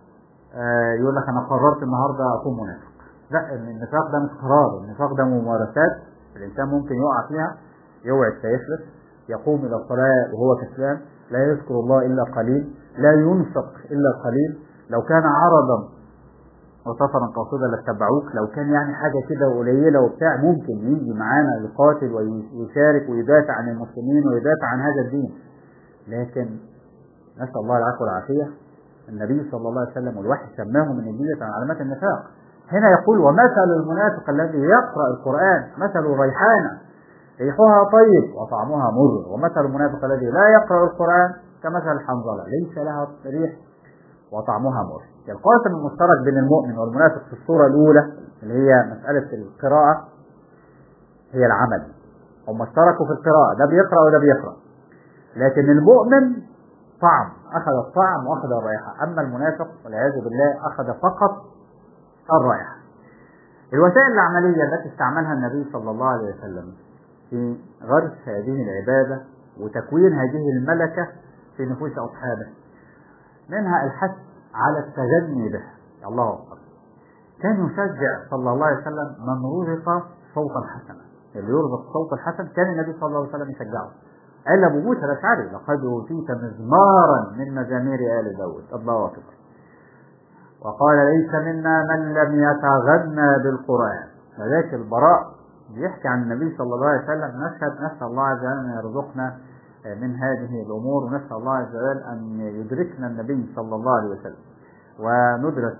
Speaker 2: آه، يقول لك أنا قررت النهاردة أكون منافق لا النفاق ده مش قرار النفاق ده ممارسات الانسان ممكن يقع فيها يوعد فيفلت يقوم الى الصلاه وهو كسلان لا يذكر الله الا قليل لا ينفق الا قليل لو كان عرضا وسفرا قاصدا لاتبعوك لو كان يعني حاجه كده قليله وبتاع ممكن يجي معانا يقاتل ويشارك ويدافع عن المسلمين ويدافع عن هذا الدين لكن نسال الله العفو والعافيه النبي صلى الله عليه وسلم والوحي سماه من الدين عن علامات النفاق هنا يقول ومثل المنافق الذي يقرأ القرآن مثل ريحانة ريحها طيب وطعمها مر ومثل المنافق الذي لا يقرأ القرآن كمثل الحنظلة ليس لها ريح وطعمها مر القاسم المشترك بين المؤمن والمنافق في الصورة الأولى اللي هي مسألة القراءة هي العمل هم اشتركوا في القراءة ده بيقرأ وده بيقرأ لكن المؤمن طعم أخذ الطعم وأخذ الرائحة أما المنافق والعياذ بالله أخذ فقط الرائحة الوسائل العملية التي استعملها النبي صلى الله عليه وسلم في غرس هذه العبادة وتكوين هذه الملكة في نفوس أصحابه منها الحث على التغني به الله أكبر كان يشجع صلى الله عليه وسلم من رزق صوتا حسنا اللي يرزق الصوت الحسن كان النبي صلى الله عليه وسلم يشجعه قال ابو موسى الاشعري لقد اوتيت مزمارا من مزامير ال داود الله اكبر وقال ليس منا من لم يتغنى بالقران فذاك البراء بيحكي عن النبي صلى الله عليه وسلم نشهد نسال الله عز وجل ان يرزقنا من هذه الامور ونسال الله عز وجل ان يدركنا النبي صلى الله عليه وسلم وندرك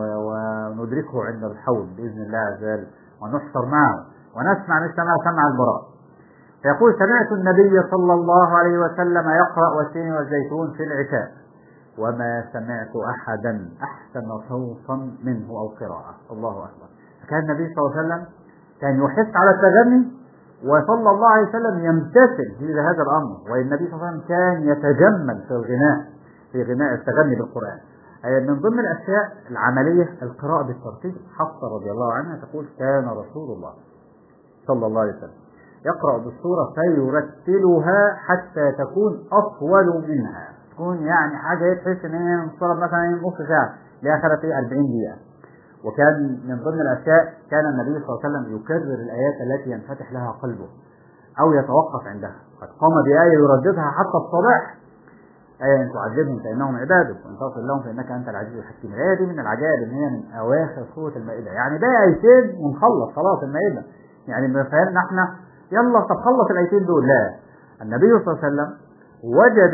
Speaker 2: وندركه عند الحوض باذن الله عز وجل ونحشر معه ونسمع مثل ما سمع البراء فيقول سمعت النبي صلى الله عليه وسلم يقرأ والتين والزيتون في العشاء وما سمعت أحدا أحسن صوتا منه أو قراءة الله أكبر فكان النبي صلى الله عليه وسلم كان يحث على التغني وصلى الله عليه وسلم يمتثل في هذا الامر والنبي صلى الله عليه وسلم كان يتجمل في الغناء في غناء التغني بالقران آه، من ضمن الاشياء العمليه القراءه بالترتيب حفصه رضي الله عنها تقول كان رسول الله صلى الله عليه وسلم يقرا بالسوره فيرتلها حتى تكون اطول منها تكون يعني حاجه تحس ان هي مفترض مثلا نص ساعه لها خدت ايه 40 دقيقه وكان من ضمن الاشياء كان النبي صلى الله عليه وسلم يكرر الايات التي ينفتح لها قلبه او يتوقف عندها قد قام بايه يرددها حتى الصباح آية إن تعذبهم فإنهم عبادك وإن تغفر لهم فإنك أنت العزيز الحكيم الآية دي من العجائب إن هي من أواخر سورة المائدة يعني باقي آيتين ونخلص خلاص المائدة يعني ما فهمنا إحنا يلا طب خلص الآيتين دول لا النبي صلى الله عليه وسلم وجد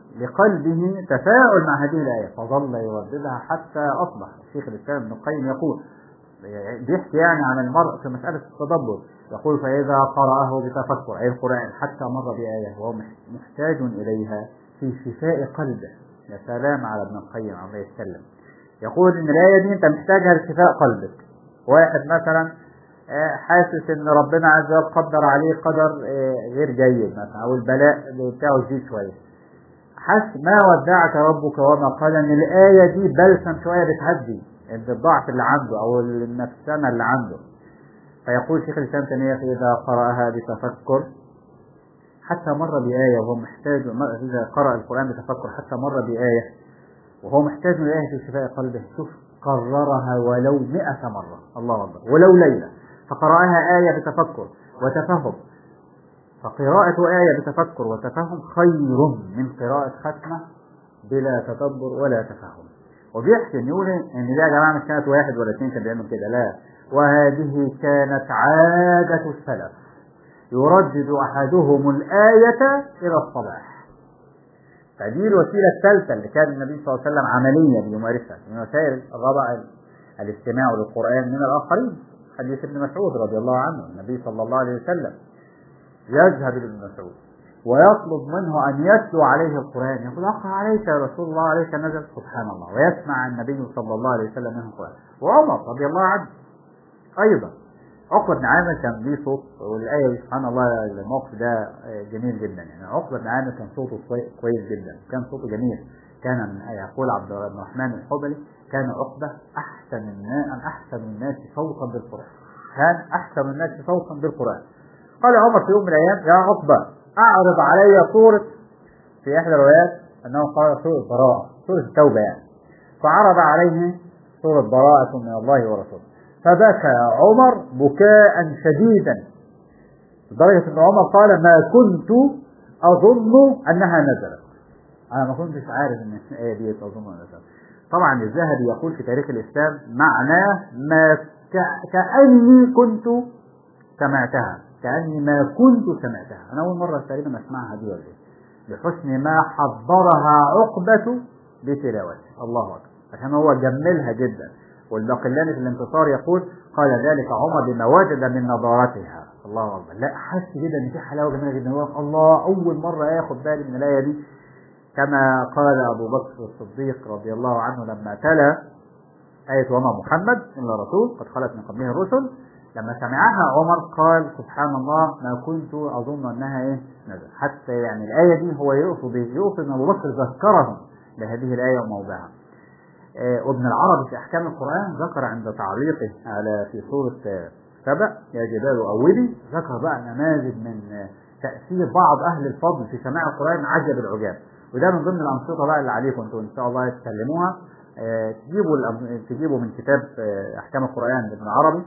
Speaker 2: لقلبه تفاعل مع هذه الآية فظل يرددها حتى أصبح الشيخ الإسلام ابن القيم يقول بيحكي يعني عن المرء في مسألة التدبر يقول فإذا قرأه بتفكر أي القرآن حتى مر بآية وهو محتاج إليها في شفاء قلبه يا سلام على ابن القيم الله يتكلم يقول ان الايه دي انت محتاجها لشفاء قلبك واحد مثلا آه، حاسس ان ربنا عز وجل قدر عليه قدر آه، غير جيد مثلا او البلاء بتاعه شديد شويه حس ما ودعك ربك وما قال ان الايه دي بلسم شويه بتهدي الضعف اللي عنده او النفسنه اللي عنده فيقول شيخ الاسلام تيميه اذا قراها بتفكر حتى مر بآية وهو محتاج إذا قرأ القرآن بتفكر حتى مر بآية وهو محتاج لآية في شفاء قلبه شوف كررها ولو مئة مرة الله أكبر ولو ليلة فقرأها آية بتفكر وتفهم فقراءة آية بتفكر وتفهم خير من قراءة ختمة بلا تدبر ولا تفهم وبيحكي ان يقول ان دي يا جماعه مش كانت واحد ولا اثنين كانوا بيعملوا كده لا وهذه كانت عادة السلف يردد أحدهم الآية إلى الصباح فدي الوسيلة الثالثة اللي كان النبي صلى الله عليه وسلم عمليا بيمارسها من وسائل الرابعة الاستماع للقرآن من الآخرين حديث ابن مسعود رضي الله عنه النبي صلى الله عليه وسلم يذهب لابن مسعود ويطلب منه أن يتلو عليه القرآن يقول أقرأ عليك يا رسول الله عليك نزل سبحان الله ويسمع النبي صلى الله عليه وسلم منه القرآن وعمر رضي الله عنه أيضا عقبة بن عامر كان ليه صوت والآية دي سبحان الله الموقف ده جميل جدا يعني عقبة بن عامر كان صوته كويس جدا كان صوته جميل كان يقول عبد الرحمن الحبلي كان عقبة أحسن الناس أحسن الناس صوتا بالقرآن كان أحسن الناس صوتا بالقرآن قال عمر في يوم من الأيام يا عقبة أعرض علي صورة في إحدى الروايات أنه قال سورة براءة سورة التوبة يعني فعرض عليه سورة براءة من الله ورسوله فبكى عمر بكاء شديدا لدرجة أن عمر قال ما كنت أظن أنها نزلت أنا ما كنتش عارف أن الآية دي أظن أنها نزلت طبعا الذهبي يقول في تاريخ الإسلام معناه ما كأني كنت سمعتها كأني ما كنت سمعتها أنا أول مرة تقريبا أسمعها دي ولا لحسن ما حضرها عقبة بتلاوته الله أكبر عشان هو جملها جدا والباقلاني في الانتصار يقول قال ذلك عمر بما وجد من نضارتها الله اكبر لا حس كده ان في حلاوه جميله جدا هو الله اول مره ياخد بالي من الايه دي كما قال ابو بكر الصديق رضي الله عنه لما تلا آية وما محمد إلا رسول قد خلت من قبله الرسل لما سمعها عمر قال سبحان الله ما كنت أظن أنها إيه نزل حتى يعني الآية دي هو يقصد يقصد أن أبو بكر ذكرهم بهذه الآية وموضعها وابن العربي في احكام القران ذكر عند تعليقه على في سوره سبأ يا جبال اوبي ذكر بقى نماذج من تاثير بعض اهل الفضل في سماع القران عجب العجاب وده من ضمن الانشطه بقى اللي عليكم انتم ان شاء الله تتكلموها تجيبوا تجيبوا من كتاب احكام القران لابن العربي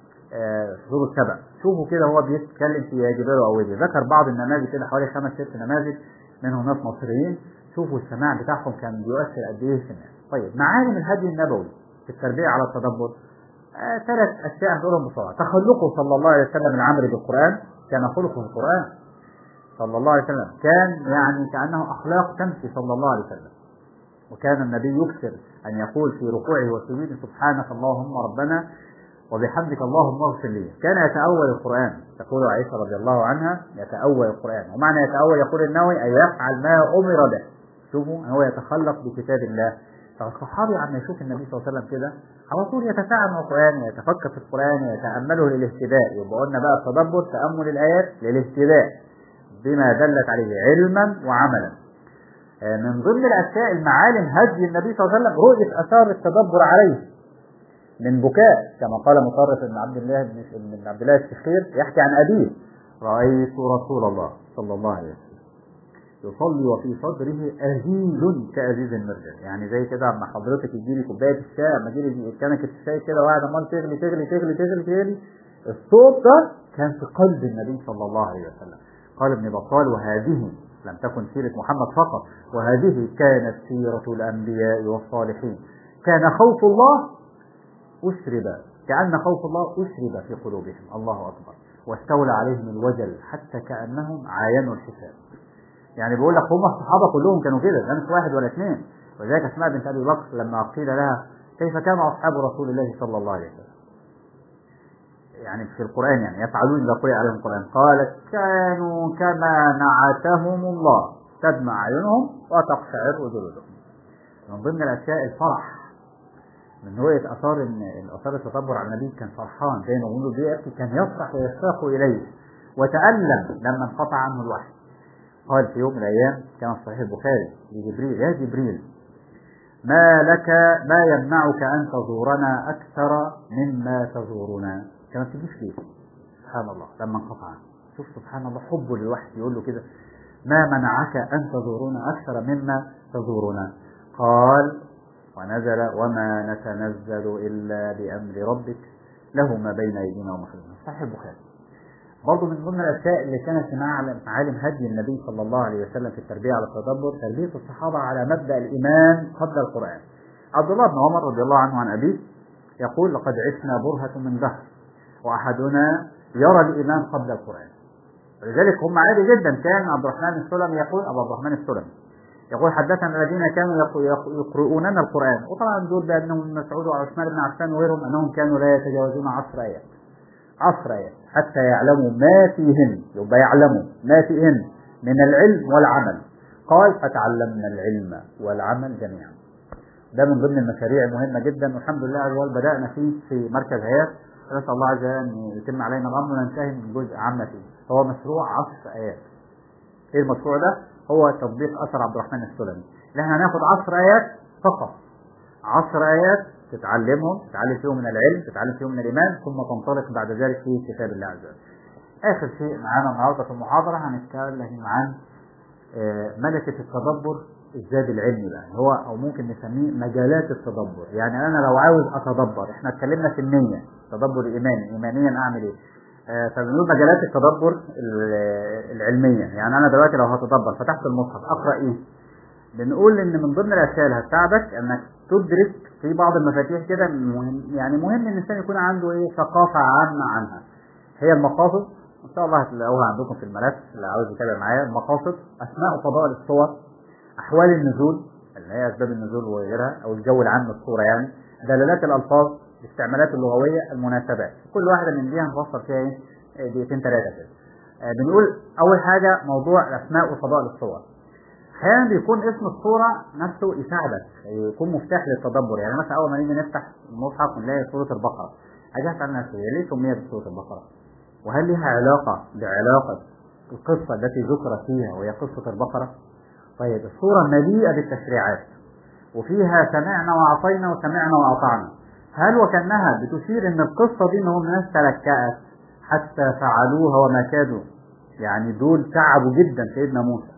Speaker 2: في سوره سبأ شوفوا كده هو بيتكلم في يا جبال اوبي ذكر بعض النماذج كده حوالي خمس ست نماذج منهم ناس مصريين شوفوا السماع بتاعهم كان بيؤثر قد ايه في الناس طيب معالم الهدي النبوي في التربية على التدبر آه ثلاث أشياء هنقولهم بسرعة تخلقه صلى الله عليه وسلم العمل بالقرآن كان خلقه القرآن صلى الله عليه وسلم كان يعني كأنه أخلاق تمشي صلى الله عليه وسلم وكان النبي يكثر أن يقول في ركوعه وسجوده سبحانك اللهم ربنا وبحمدك اللهم اغفر لي كان يتأول القرآن تقول عائشة رضي الله عنها يتأول القرآن ومعنى يتأول يقول النووي أن يفعل ما أمر به شوفوا هو يتخلق بكتاب الله
Speaker 3: فالصحابي عما يشوف النبي صلى الله عليه وسلم كده على طول يتفاعل مع القرآن ويتفكر في القرآن ويتأمله للاهتداء يبقى قلنا بقى التدبر تأمل الآيات للاهتداء بما دلت عليه علما وعملا آه، من ضمن الأشياء المعالم هدي النبي صلى الله عليه وسلم رؤية أثار التدبر عليه من بكاء كما قال مطرف بن عبد الله بن بن عبد الله الشخير يحكي عن أبيه رأيت رسول الله صلى الله عليه وسلم يصلي وفي صدره أزيز كأزيز المرجل يعني زي كده اما حضرتك تجيلي كوباية الشاي اما تجيلي كنكة الشاي كده وقاعد عمال تغلي تغلي تغلي تغلي تغلي الصوت ده كان في قلب النبي صلى الله عليه وسلم قال ابن بطال وهذه لم تكن سيرة محمد فقط وهذه كانت سيرة الأنبياء والصالحين كان خوف الله أشرب كأن خوف الله أشرب في قلوبهم الله أكبر واستولى عليهم الوجل حتى كأنهم عاينوا الحساب يعني بيقول لك هم الصحابة كلهم كانوا كده ده مش واحد ولا اثنين ولذلك أسماء بنت أبي بكر لما قيل لها كيف كان أصحاب رسول الله صلى الله عليه وسلم يعني في القرآن يعني يفعلون إذا قرئ عليهم القرآن قالت كانوا كما نعتهم الله تدمع أعينهم وتقشعر جلودهم من ضمن الأشياء الفرح من رؤية آثار إن آثار التدبر على النبي كان فرحان زي ما بيقولوا بيأتي كان يفرح ويشتاق إليه وتألم لما انقطع عنه الوحي قال في يوم من الأيام كما في صحيح البخاري لجبريل يا جبريل ما لك ما يمنعك أن تزورنا أكثر مما تزورنا كما تجيش ليه سبحان الله لما انقطع عنه شوف سبحان الله حبه للوحي يقول له كده ما منعك أن تزورنا أكثر مما تزورنا قال ونزل وما نتنزل إلا بأمر ربك له ما بين أيدينا وما خلفنا صحيح البخاري برضه من ضمن الاشياء اللي كانت معلم معالم هدي النبي صلى الله عليه وسلم في التربيه على التدبر تربيه الصحابه على مبدا الايمان قبل القران. عبد الله بن عمر رضي الله عنه عن ابيه يقول لقد عشنا برهه من دهر واحدنا يرى الايمان قبل القران. ولذلك هم عادي جدا كان عبد الرحمن السلمي يقول ابو عبد الرحمن السلمي يقول حدثنا الذين كانوا يق- يق- يقرؤوننا القران وطبعا دول بانهم ابن مسعود وعثمان بن عفان وغيرهم انهم كانوا لا يتجاوزون عشر ايات. عشر آيات حتى يعلموا ما فيهن يبقى يعلموا ما فيهن من العلم والعمل قال فتعلمنا العلم والعمل جميعا ده من ضمن المشاريع المهمة جدا والحمد لله عز وجل بدأنا فيه في مركز هيات نسأل الله عز وجل أن يتم علينا الأمر وننتهي من جزء عامة فيه هو مشروع عشر آيات إيه المشروع ده؟ هو تطبيق أثر عبد الرحمن السلمي اللي احنا هناخد عشر آيات فقط عشر آيات تتعلمهم تتعلم فيهم من العلم تتعلم فيهم من الإيمان ثم تنطلق بعد ذلك في كتاب الله عز وجل آخر شيء معانا النهارده في المحاضرة هنتكلم عن آه، ملكة التدبر الزاد العلمي بقى هو أو ممكن نسميه مجالات التدبر يعني أنا لو عاوز أتدبر إحنا اتكلمنا في النية تدبر إيماني إيمانيا أعمل إيه آه، فبنقول مجالات التدبر ال- العلمية يعني أنا دلوقتي لو هتدبر فتحت المصحف أقرأ إيه بنقول ان من ضمن الاشياء اللي هتساعدك انك تدرك في بعض المفاتيح كده مهم يعني مهم ان الانسان يكون عنده ايه ثقافه عامه عنها هي المقاصد ان شاء الله هتلاقوها عندكم في الملف اللي عاوز يتابع معايا المقاصد اسماء وفضائل الصور احوال النزول اللي هي اسباب النزول وغيرها او الجو العام للصوره يعني دلالات الالفاظ الاستعمالات اللغويه المناسبات كل واحده من دي هنفصل فيها ايه إيه دقيقتين ثلاثه كده آه، بنقول اول حاجه موضوع الاسماء وفضائل الصور احيانا بيكون اسم الصورة نفسه يساعدك يكون مفتاح للتدبر يعني مثلا اول ما نيجي نفتح المصحف ونلاقي سورة البقرة اجي اسال نفسي هي ليه سميت سورة البقرة؟ وهل لها علاقة بعلاقة القصة التي ذكرت فيها وهي قصة البقرة؟ طيب الصورة مليئة بالتشريعات وفيها سمعنا وعصينا وسمعنا وأطعنا هل وكأنها بتشير ان القصة دي انهم ناس تلكأت حتى فعلوها وما كادوا يعني دول تعبوا جدا سيدنا موسى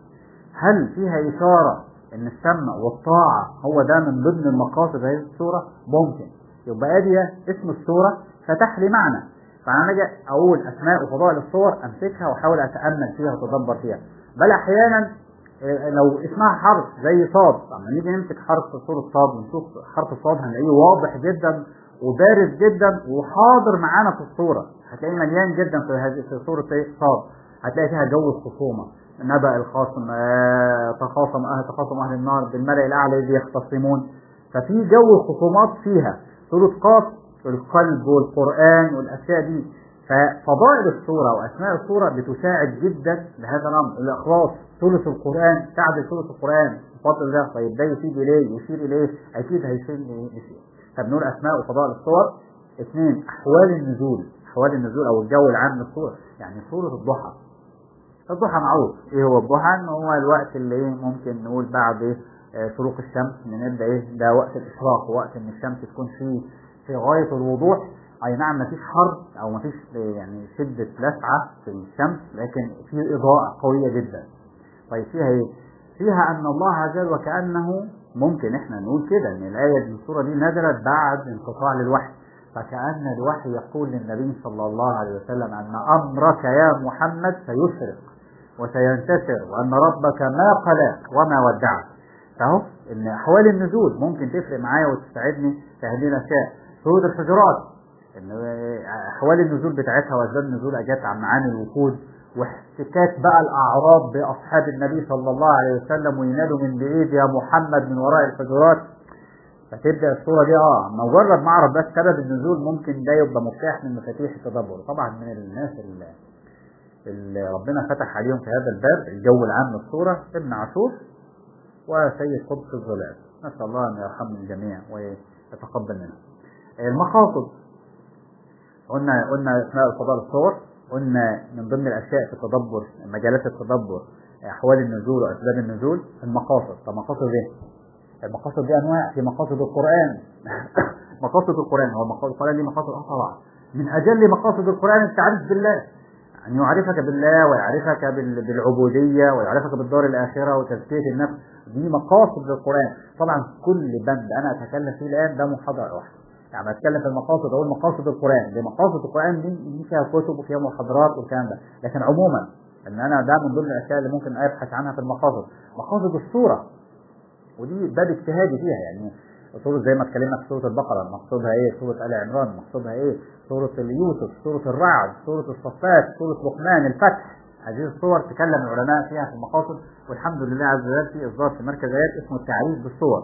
Speaker 3: هل فيها إشارة إن السمع والطاعة هو ده من ضمن المقاصد هذه السورة؟ ممكن يبقى أدي اسم السورة فتح لي معنى فأنا أجي أقول أسماء وفضائل الصور أمسكها وأحاول أتأمل فيها وأتدبر فيها بل أحيانا إيه، لو اسمها حرف زي صاد لما نيجي نمسك حرف سورة صاد ونشوف حرف الصاد هنلاقيه واضح جدا وبارز جدا وحاضر معانا في الصورة هتلاقيه مليان جدا في هذه في سورة إيه؟ صاد هتلاقي فيها جو الخصومة نبأ الخاصم آه، تخاصم أهل تخاصم أهل النار بالملأ الأعلى إذ يختصمون ففي جو الخصومات فيها سورة قاف القلب والقرآن والأشياء دي ففضائل الصورة وأسماء الصورة بتساعد جدا لهذا الأمر الإخلاص ثلث القرآن تعدل ثلث القرآن الفضل ده طيب ده يفيد إليه يشير إليه أكيد هيشير إليه طب نقول أسماء وفضائل الصور اثنين أحوال النزول أحوال النزول أو الجو العام للصورة يعني صورة الضحى الضحى معروف ايه هو الضحى ان هو الوقت اللي ايه ممكن نقول بعد ايه آه، شروق الشمس نبدا ايه ده وقت الاشراق وقت ان الشمس تكون فيه في غايه الوضوح اي نعم مفيش حر او مفيش آه، يعني شده لسعه في الشمس لكن في اضاءه قويه جدا طيب فيها ايه فيها ان الله عز وجل وكانه ممكن احنا نقول كده ان الايه دي السوره دي نزلت بعد انقطاع للوحي فكأن الوحي يقول للنبي صلى الله عليه وسلم أن أمرك يا محمد سيشرق وسينتشر وأن ربك ما قلاك وما ودعك فهو إن أحوال النزول ممكن تفرق معايا وتساعدني في هذه الأشياء سورة الحجرات إن أحوال النزول بتاعتها وأسباب النزول أجت عن معاني الوقود واحتكاك بقى الأعراب بأصحاب النبي صلى الله عليه وسلم وينادوا من بعيد يا محمد من وراء الحجرات فتبدا الصوره دي اه مجرد ما اعرف بس سبب النزول ممكن ده يبقى مفتاح من مفاتيح التدبر طبعا من الناس اللي, اللي ربنا فتح عليهم في هذا الباب الجو العام للصوره ابن عاشور وسيد قدس الظلال نسال الله ان يرحمهم الجميع ويتقبل منهم المقاصد قلنا قلنا اثناء فضائل الصور قلنا من ضمن الاشياء في التدبر مجالات التدبر احوال النزول واسباب النزول المقاصد طب مقاصد ايه؟ المقاصد دي انواع في مقاصد القران مقاصد القران هو مقاصد القران دي مقاصد اه طبعا من اجل مقاصد القران التعريف بالله ان يعرفك بالله ويعرفك بال- بالعبوديه ويعرفك بالدار الاخره وتزكيه النفس دي مقاصد للقران طبعا كل بند انا اتكلم فيه الان ده محاضره واحده يعني اتكلم في المقاصد اقول مقاصد القران دي مقاصد القران دي دي فيها كتب وفيها محاضرات والكلام ده لكن عموما ان انا ده من ضمن الاشياء اللي ممكن ابحث عنها في المقاصد مقاصد الصوره ودي باب اجتهادي فيها يعني سورة زي ما اتكلمنا في سورة البقرة مقصودها ايه؟ سورة آل عمران مقصودها ايه؟ سورة يوسف، سورة الرعد، سورة الصفات، سورة لقمان، الفتح، هذه الصور تكلم العلماء فيها في المقاصد والحمد لله عز وجل في اصدار في مركز ايات اسمه التعريف بالصور.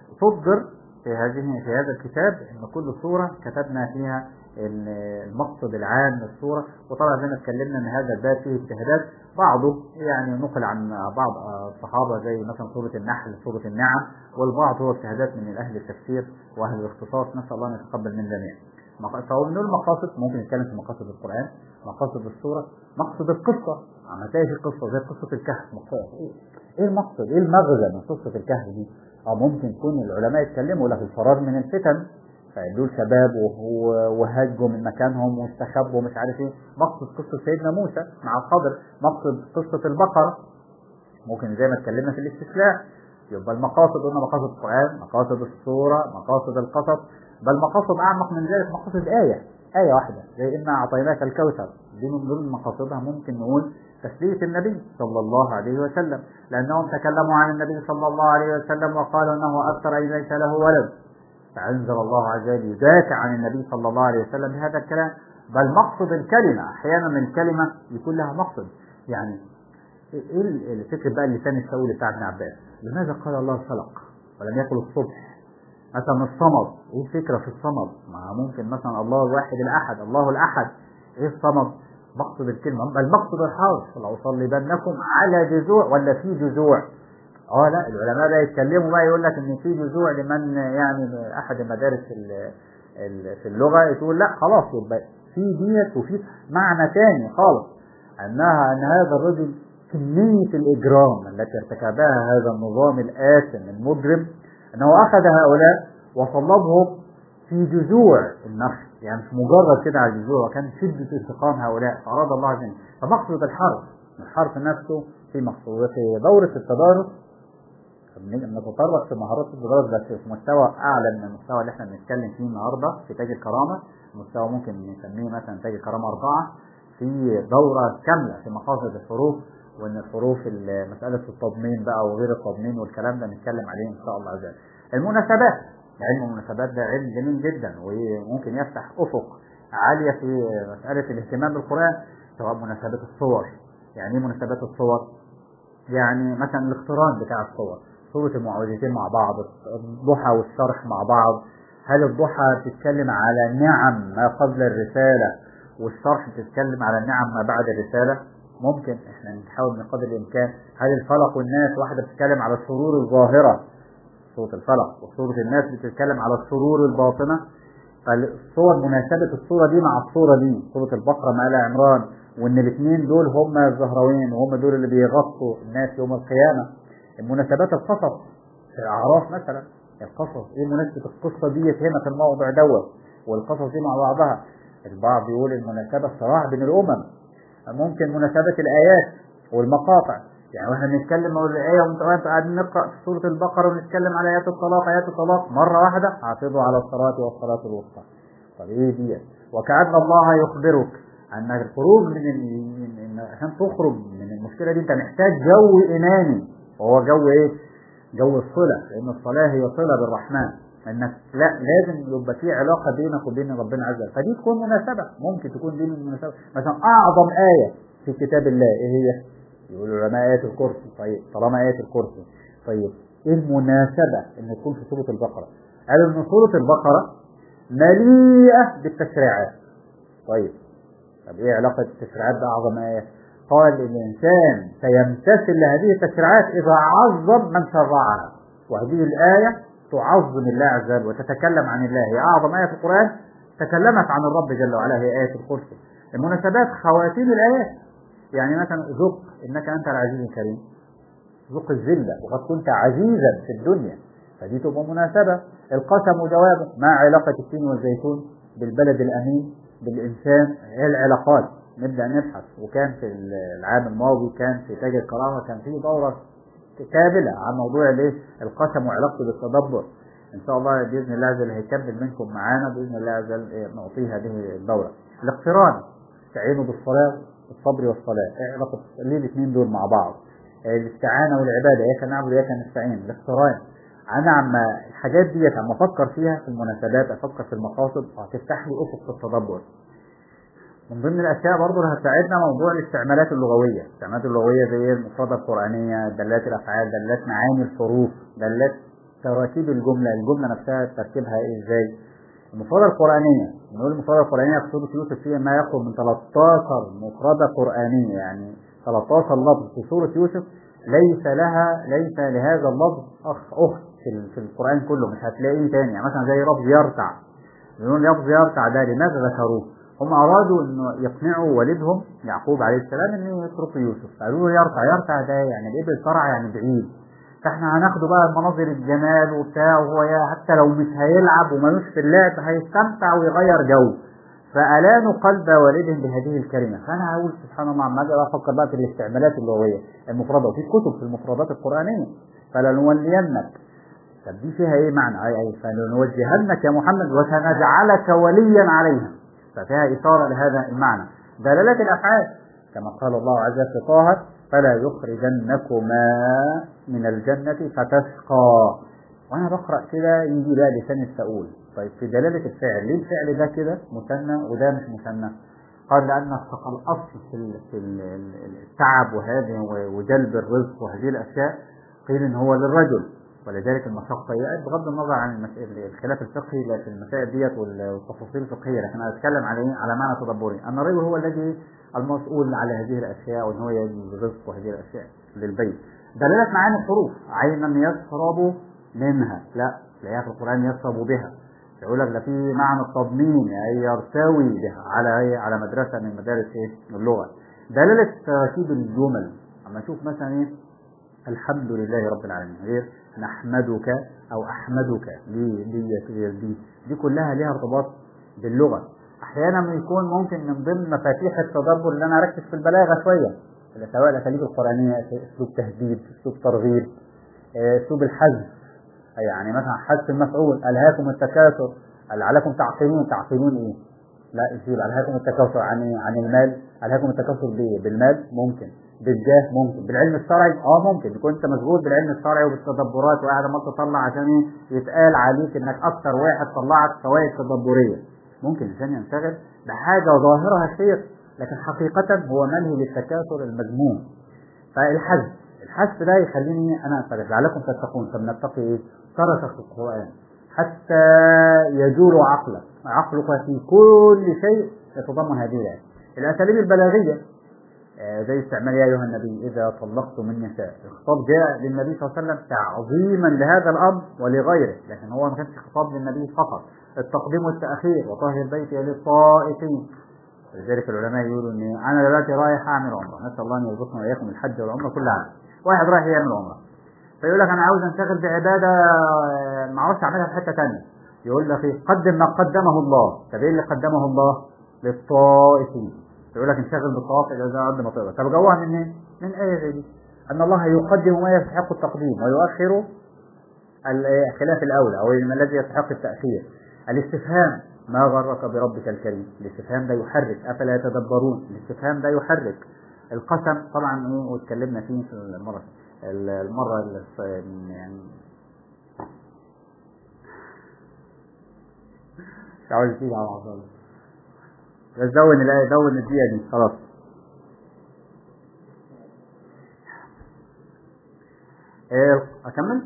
Speaker 3: صدر في هذه في هذا الكتاب ان كل صورة كتبنا فيها ال- المقصد العام للصورة وطبعا زي ما اتكلمنا ان هذا الباب فيه اجتهادات بعضه يعني نقل عن بعض الصحابة زي مثلا سورة النحل سورة النعم والبعض هو اجتهادات من اهل التفسير واهل الاختصاص نسأل الله ان يتقبل من جميع مق- فهو من المقاصد ممكن نتكلم في مقاصد القرآن مقاصد السورة مقصد القصة عم تلاقي في قصة زي قصة الكهف مقصود ايه ايه المقصد ايه المغزى من قصة الكهف دي اه ممكن يكون العلماء يتكلموا له الفرار من الفتن فدول شباب وهو- وهجوا من مكانهم واستخبوا مش عارف ايه مقصد قصة سيدنا موسى مع الخضر مقصد قصة البقرة ممكن زي ما اتكلمنا في الاستسلام يبقى المقاصد قلنا مقاصد القرآن مقاصد السورة مقاصد القصص بل مقاصد أعمق من ذلك مقاصد آية آية واحدة زي إنا أعطيناك الكوثر دي من ضمن مقاصدها ممكن نقول تسلية النبي صلى الله عليه وسلم لأنهم تكلموا عن النبي صلى الله عليه وسلم وقالوا أنه أكثر أي ليس له ولد فأنزل الله عز وجل يدافع عن النبي صلى الله عليه وسلم بهذا الكلام بل مقصد الكلمة أحيانا الكلمة يكون لها مقصد يعني ايه ال- الفكر بقى اللسان السؤول بتاع ابن عباس لماذا قال الله خلق ولم يقل الصبح مثلا الصمد ايه الفكره في الصمد ما ممكن مثلا الله الواحد الاحد الله الاحد ايه الصمد مقصد الكلمه بل مقصد الحرف لو صلبنكم على جذوع ولا في جذوع اه لا العلماء بقى يتكلموا بقى يقول لك ان في جذوع لمن يعني احد المدارس ال- ال- في اللغه تقول لا خلاص يبقى في ديت وفي معنى تاني خالص انها ان هذا الرجل كميه الاجرام التي ارتكبها هذا النظام الآثم المجرم انه اخذ هؤلاء وصلبهم في جذوع النخل يعني مش مجرد كده على الجذوع وكان شدة انتقام هؤلاء فأراد الله عز وجل فمقصد الحرف الحرف نفسه في مقصود في دورة التدارس نتطرق في مهارات التدارس بس في مستوى أعلى من المستوى اللي احنا بنتكلم فيه النهارده في تاج الكرامة مستوى ممكن نسميه مثلا تاج الكرامة أربعة في دورة كاملة في مقاصد الحروف وان الحروف ال- مسألة التضمين بقى وغير التضمين والكلام ده نتكلم عليه ان شاء الله عز وجل. المناسبات علم المناسبات ده علم جميل جدا وممكن يفتح افق عالية في مسألة الاهتمام بالقرآن سواء مناسبات الصور يعني ايه مناسبات الصور؟ يعني مثلا الاقتران بتاع الصور صورة المعوذتين مع بعض الضحى والشرح مع بعض هل الضحى بتتكلم على نعم ما قبل الرسالة والشرح بتتكلم على النعم ما بعد الرسالة ممكن احنا نحاول من قدر الامكان هل الفلق والناس واحدة بتتكلم على الشرور الظاهرة سورة الفلق وسورة الناس بتتكلم على الشرور الباطنة فالصور مناسبة الصورة دي مع الصورة دي سورة البقرة مع آل عمران وان الاثنين دول هم الزهروين وهم دول اللي بيغطوا الناس يوم القيامة المناسبات القصص في الاعراف مثلا القصص ايه مناسبة القصة ديت هنا في الموضع دوت والقصص دي مع بعضها البعض يقول المناسبة الصراع بين الامم ممكن مناسبة الايات والمقاطع يعني واحنا بنتكلم نقول الآية وانت وانت قاعدين نقرأ في سورة البقرة ونتكلم على آيات الطلاق آيات الطلاق مرة واحدة حافظوا على الصلاة والصلاة الوسطى طب ايه دي وكأن الله يخبرك أن الخروج من ال- من إن عشان تخرج من المشكلة دي أنت محتاج جو إيماني وهو جو إيه؟ جو الصلة لأن الصلاة هي صلة بالرحمن انك لا لازم يبقى في علاقه بينك وبين ربنا عز وجل فدي تكون مناسبه ممكن تكون دي من المناسبات مثلا اعظم ايه في كتاب الله ايه هي؟ يقولوا العلماء آية الكرسي طيب طالما آية الكرسي طيب ايه المناسبة ان تكون في سورة البقرة قالوا ان سورة البقرة مليئة بالتشريعات طيب طب ايه علاقة التشريعات بأعظم آية قال الإنسان سيمتثل لهذه التشريعات إذا عظم من شرعها وهذه الآية تعظم الله عز وجل وتتكلم عن الله هي أعظم آية في القرآن تكلمت عن الرب جل وعلا هي آية الكرسي المناسبات خواتيم الآيات يعني مثلا ذق انك انت العزيز الكريم ذق الذله وقد كنت عزيزا في الدنيا فدي تبقى مناسبه القسم وجوابه ما علاقه التين والزيتون بالبلد الامين بالانسان هي العلاقات نبدا نبحث وكان في العام الماضي كان في تاج الكرامه كان في دوره كامله عن موضوع الايه القسم وعلاقته بالتدبر ان شاء الله باذن الله عز وجل هيكمل منكم معانا باذن الله عز وجل إيه، نعطيه هذه الدوره الاقتران استعينوا بالصلاه الصبر والصلاه ايه علاقه ليه الاثنين دول مع بعض آه، الاستعانه والعباده اياك نعبد واياك نستعين الاقتران انا عما الحاجات ديت عم افكر فيها في المناسبات افكر في المقاصد هتفتح لي افق في التدبر من ضمن الاشياء برضه اللي هتساعدنا موضوع الاستعمالات اللغويه، الاستعمالات اللغويه زي المفردة القرآنية، دلات الافعال، دلات معاني الحروف، دلات تراكيب الجملة، الجملة نفسها تركيبها ايه ازاي؟ المفردة القرآنية، نقول المفردة القرآنية في سورة يوسف فيها ما يقرب من 13 مفردة قرآنية يعني 13 لفظ في سورة يوسف ليس لها ليس لهذا اللفظ اخ اخت في, ال- في القرآن كله مش هتلاقيه تاني يعني مثلا زي لفظ يرتع يقولون لفظ يرتع ده لماذا ذكروه؟ هم أرادوا إنه يقنعوا والدهم يعقوب عليه السلام إنه يتركوا يوسف، قالوا له يرتع، يرتع ده يعني الإبل ترعى يعني بعيد، فإحنا هناخده بقى مناظر الجمال وبتاع وهو يا حتى لو مش هيلعب ومالوش في اللعب هيستمتع ويغير جو. فألانوا قلب والدهم بهذه الكلمة، فأنا هقول سبحان الله عمال أفكر بقى في الاستعمالات اللغوية المفردة وفي كتب في المفردات القرآنية فلنولينك طب دي فيها ايه معنى؟ اي اي فلنوجهنك يا محمد وسنجعلك وليا عليها ففيها إشارة لهذا المعنى دلالات الأفعال كما قال الله عز وجل في طه فلا يخرجنكما من الجنة فتشقى وأنا بقرأ كده يجي بقى لسان السؤول طيب في دلالة الفعل ليه الفعل ده كده مثنى وده مش مثنى؟ قال لأن الأصل في ال- في ال- ال- التعب وهذه وجلب الرزق وهذه الأشياء قيل إن هو للرجل ولذلك المشقة هي بغض النظر عن المس- الخلاف الفقهي لا في المسائل ديت والتفاصيل الفقهية لكن أنا أتكلم على إيه؟ على معنى تدبري أن الرجل هو الذي المسؤول على هذه الأشياء وأن هو يجلب الرزق وهذه الأشياء للبيت دلالة معاني الحروف عينا يشرب منها لا تلاقيها في القرآن يشرب بها يقول لك ده في معنى التضمين أي يرتوي بها على إيه؟ على مدرسة من مدارس إيه؟ اللغة دلالة تركيب الجمل أما أشوف مثلا إيه الحمد لله رب العالمين غير نحمدك او احمدك دي دي غير دي دي كلها ليها ارتباط باللغه احيانا يكون ممكن من ضمن مفاتيح التدبر ان انا اركز في البلاغه شويه سواء الاساليب القرانيه اسلوب تهديد اسلوب ترغيب آه، اسلوب الحذف يعني مثلا حذف المفعول الهاكم التكاثر لعلكم تعقلون تعقلون ايه؟ لا يصير الهاكم التكاثر عن إيه؟ عن المال الهاكم التكاثر بايه؟ بالمال ممكن بالجاه ممكن بالعلم الشرعي اه ممكن يكون انت مشغول بالعلم الشرعي وبالتدبرات وقاعد عمال تطلع عشان ايه يتقال عليك انك اكثر واحد طلعت فوائد تدبريه ممكن الانسان ينشغل بحاجه ظاهرها خير لكن حقيقه هو منهي للتكاثر المذموم فالحذف الحذف ده يخليني انا انشغل لعلكم تتقون فبنتقي ايه؟ ترك في القران حتى يجول عقلك عقلك في كل شيء يتضمن هذه الآية الأساليب البلاغية آه، زي استعمال يا أيها النبي إذا طلقتم النساء الخطاب جاء للنبي صلى الله عليه وسلم تعظيما لهذا الأمر ولغيره لكن هو ما كانش خطاب للنبي فقط التقديم والتأخير وطهر بيتي للطائفين لذلك العلماء يقولوا ان انا دلوقتي رايح اعمل عمره نسال الله ان يرزقنا واياكم الحج والعمره كل عام واحد رايح يعمل عمره فيقول لك انا عاوز انشغل بعباده آه، ما اعرفش اعملها في حته ثانيه يقول لك ايه قدم ما قدمه الله طب ايه اللي قدمه الله للطائفين يقول لك انشغل بالطواف الى قد ما تقدر طب جوها من ايه؟ من ايه زي دي ان الله يقدم ما يستحق التقديم ويؤخر ال- خلاف الاولى او الذي يستحق التاخير الاستفهام ما غرك بربك الكريم الاستفهام ده يحرك افلا يتدبرون الاستفهام ده يحرك القسم طبعا ايه واتكلمنا فيه في المره المره اللي يعني مش عاوز تيجي على عضلة بس دون الآية دون الدقيقة دي خلاص إيه أكمل؟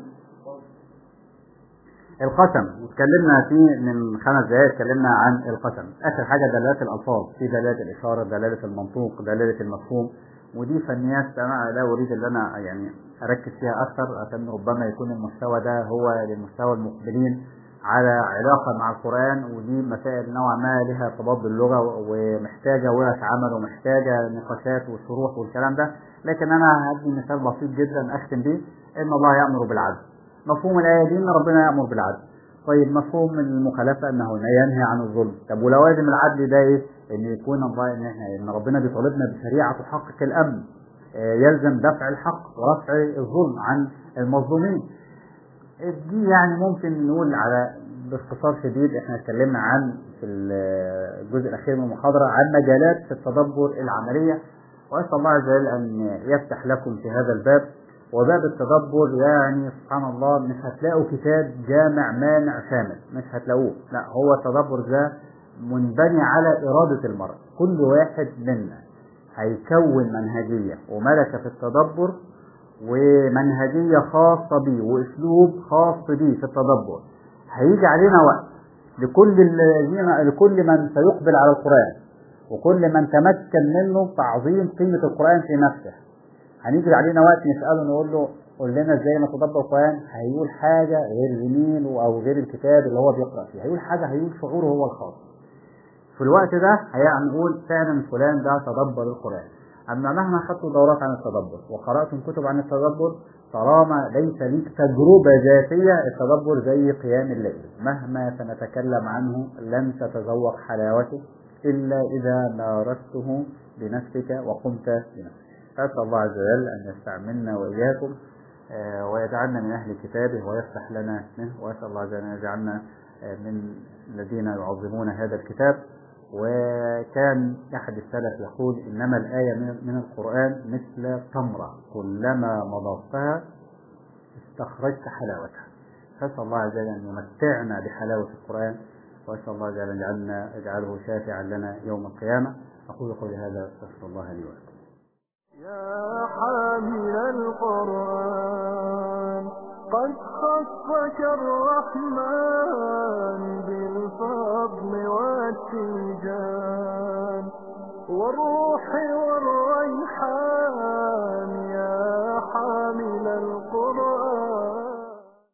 Speaker 3: القسم اتكلمنا فيه من خمس دقائق اتكلمنا عن القسم اخر حاجه دلالات الالفاظ في دلاله الاشاره دلاله المنطوق دلاله المفهوم ودي فنيات انا لا اريد ان انا يعني اركز فيها اكثر عشان ربما يكون المستوى ده هو للمستوى المقبلين على علاقه مع القران ودي مسائل نوعا ما لها ارتباط باللغه ومحتاجه ورش عمل ومحتاجه نقاشات وشروح والكلام ده لكن انا هدي مثال بسيط جدا اختم بيه ان الله يامر بالعدل مفهوم الآية دي إن ربنا يأمر بالعدل. طيب مفهوم المخالفة أنه ينهي عن الظلم. طب ولوازم العدل ده إيه؟ إن يكون الله إن إحنا إن ربنا بيطالبنا بشريعة تحقق الأمن. آه، يلزم دفع الحق ورفع الظلم عن المظلومين. دي يعني ممكن نقول على باختصار شديد احنا اتكلمنا عن في الجزء الاخير من المحاضره عن مجالات في التدبر العمليه واسال الله عز وجل ان يفتح لكم في هذا الباب وباب التدبر يعني سبحان الله مش هتلاقوا كتاب جامع مانع شامل مش هتلاقوه لا هو التدبر ده منبني على إرادة المرء كل واحد منا هيكون منهجية وملكة في التدبر ومنهجية خاصة بيه وأسلوب خاص بيه في التدبر هيجي علينا وقت لكل الذين لكل من سيقبل على القرآن وكل من تمكن منه تعظيم قيمة القرآن في نفسه هنيجي علينا وقت نسأله نقول له قول لنا ازاي نتدبر القرآن هيقول حاجة غير زميله أو غير الكتاب اللي هو بيقرأ فيه هيقول حاجة هيقول شعوره هو الخاص في الوقت ده هنقول فعلا فلان ده تدبر القرآن أما مهما خدتوا دورات عن التدبر وقرأتم كتب عن التدبر طالما ليس ليك تجربة ذاتية التدبر زي قيام الليل مهما سنتكلم عنه لن تتذوق حلاوته إلا إذا مارسته بنفسك وقمت بنفسك أسأل الله عز وجل أن يستعملنا وإياكم آه، ويجعلنا من أهل كتابه ويفتح لنا منه وأسأل الله عز وجل أن يجعلنا آه، من الذين يعظمون هذا الكتاب وكان أحد السلف يقول إنما الآية من- من القرآن مثل تمرة كلما مضغتها استخرجت حلاوتها فأسأل الله عز وجل أن يمتعنا بحلاوة القرآن وأسأل الله عز وجل أن يجعلنا يجعله شافعا لنا يوم القيامة أقول قولي هذا أستغفر الله لي ولكم
Speaker 1: يا حامل القرآن قد خصك الرحمن بالفضل والتيجان والروح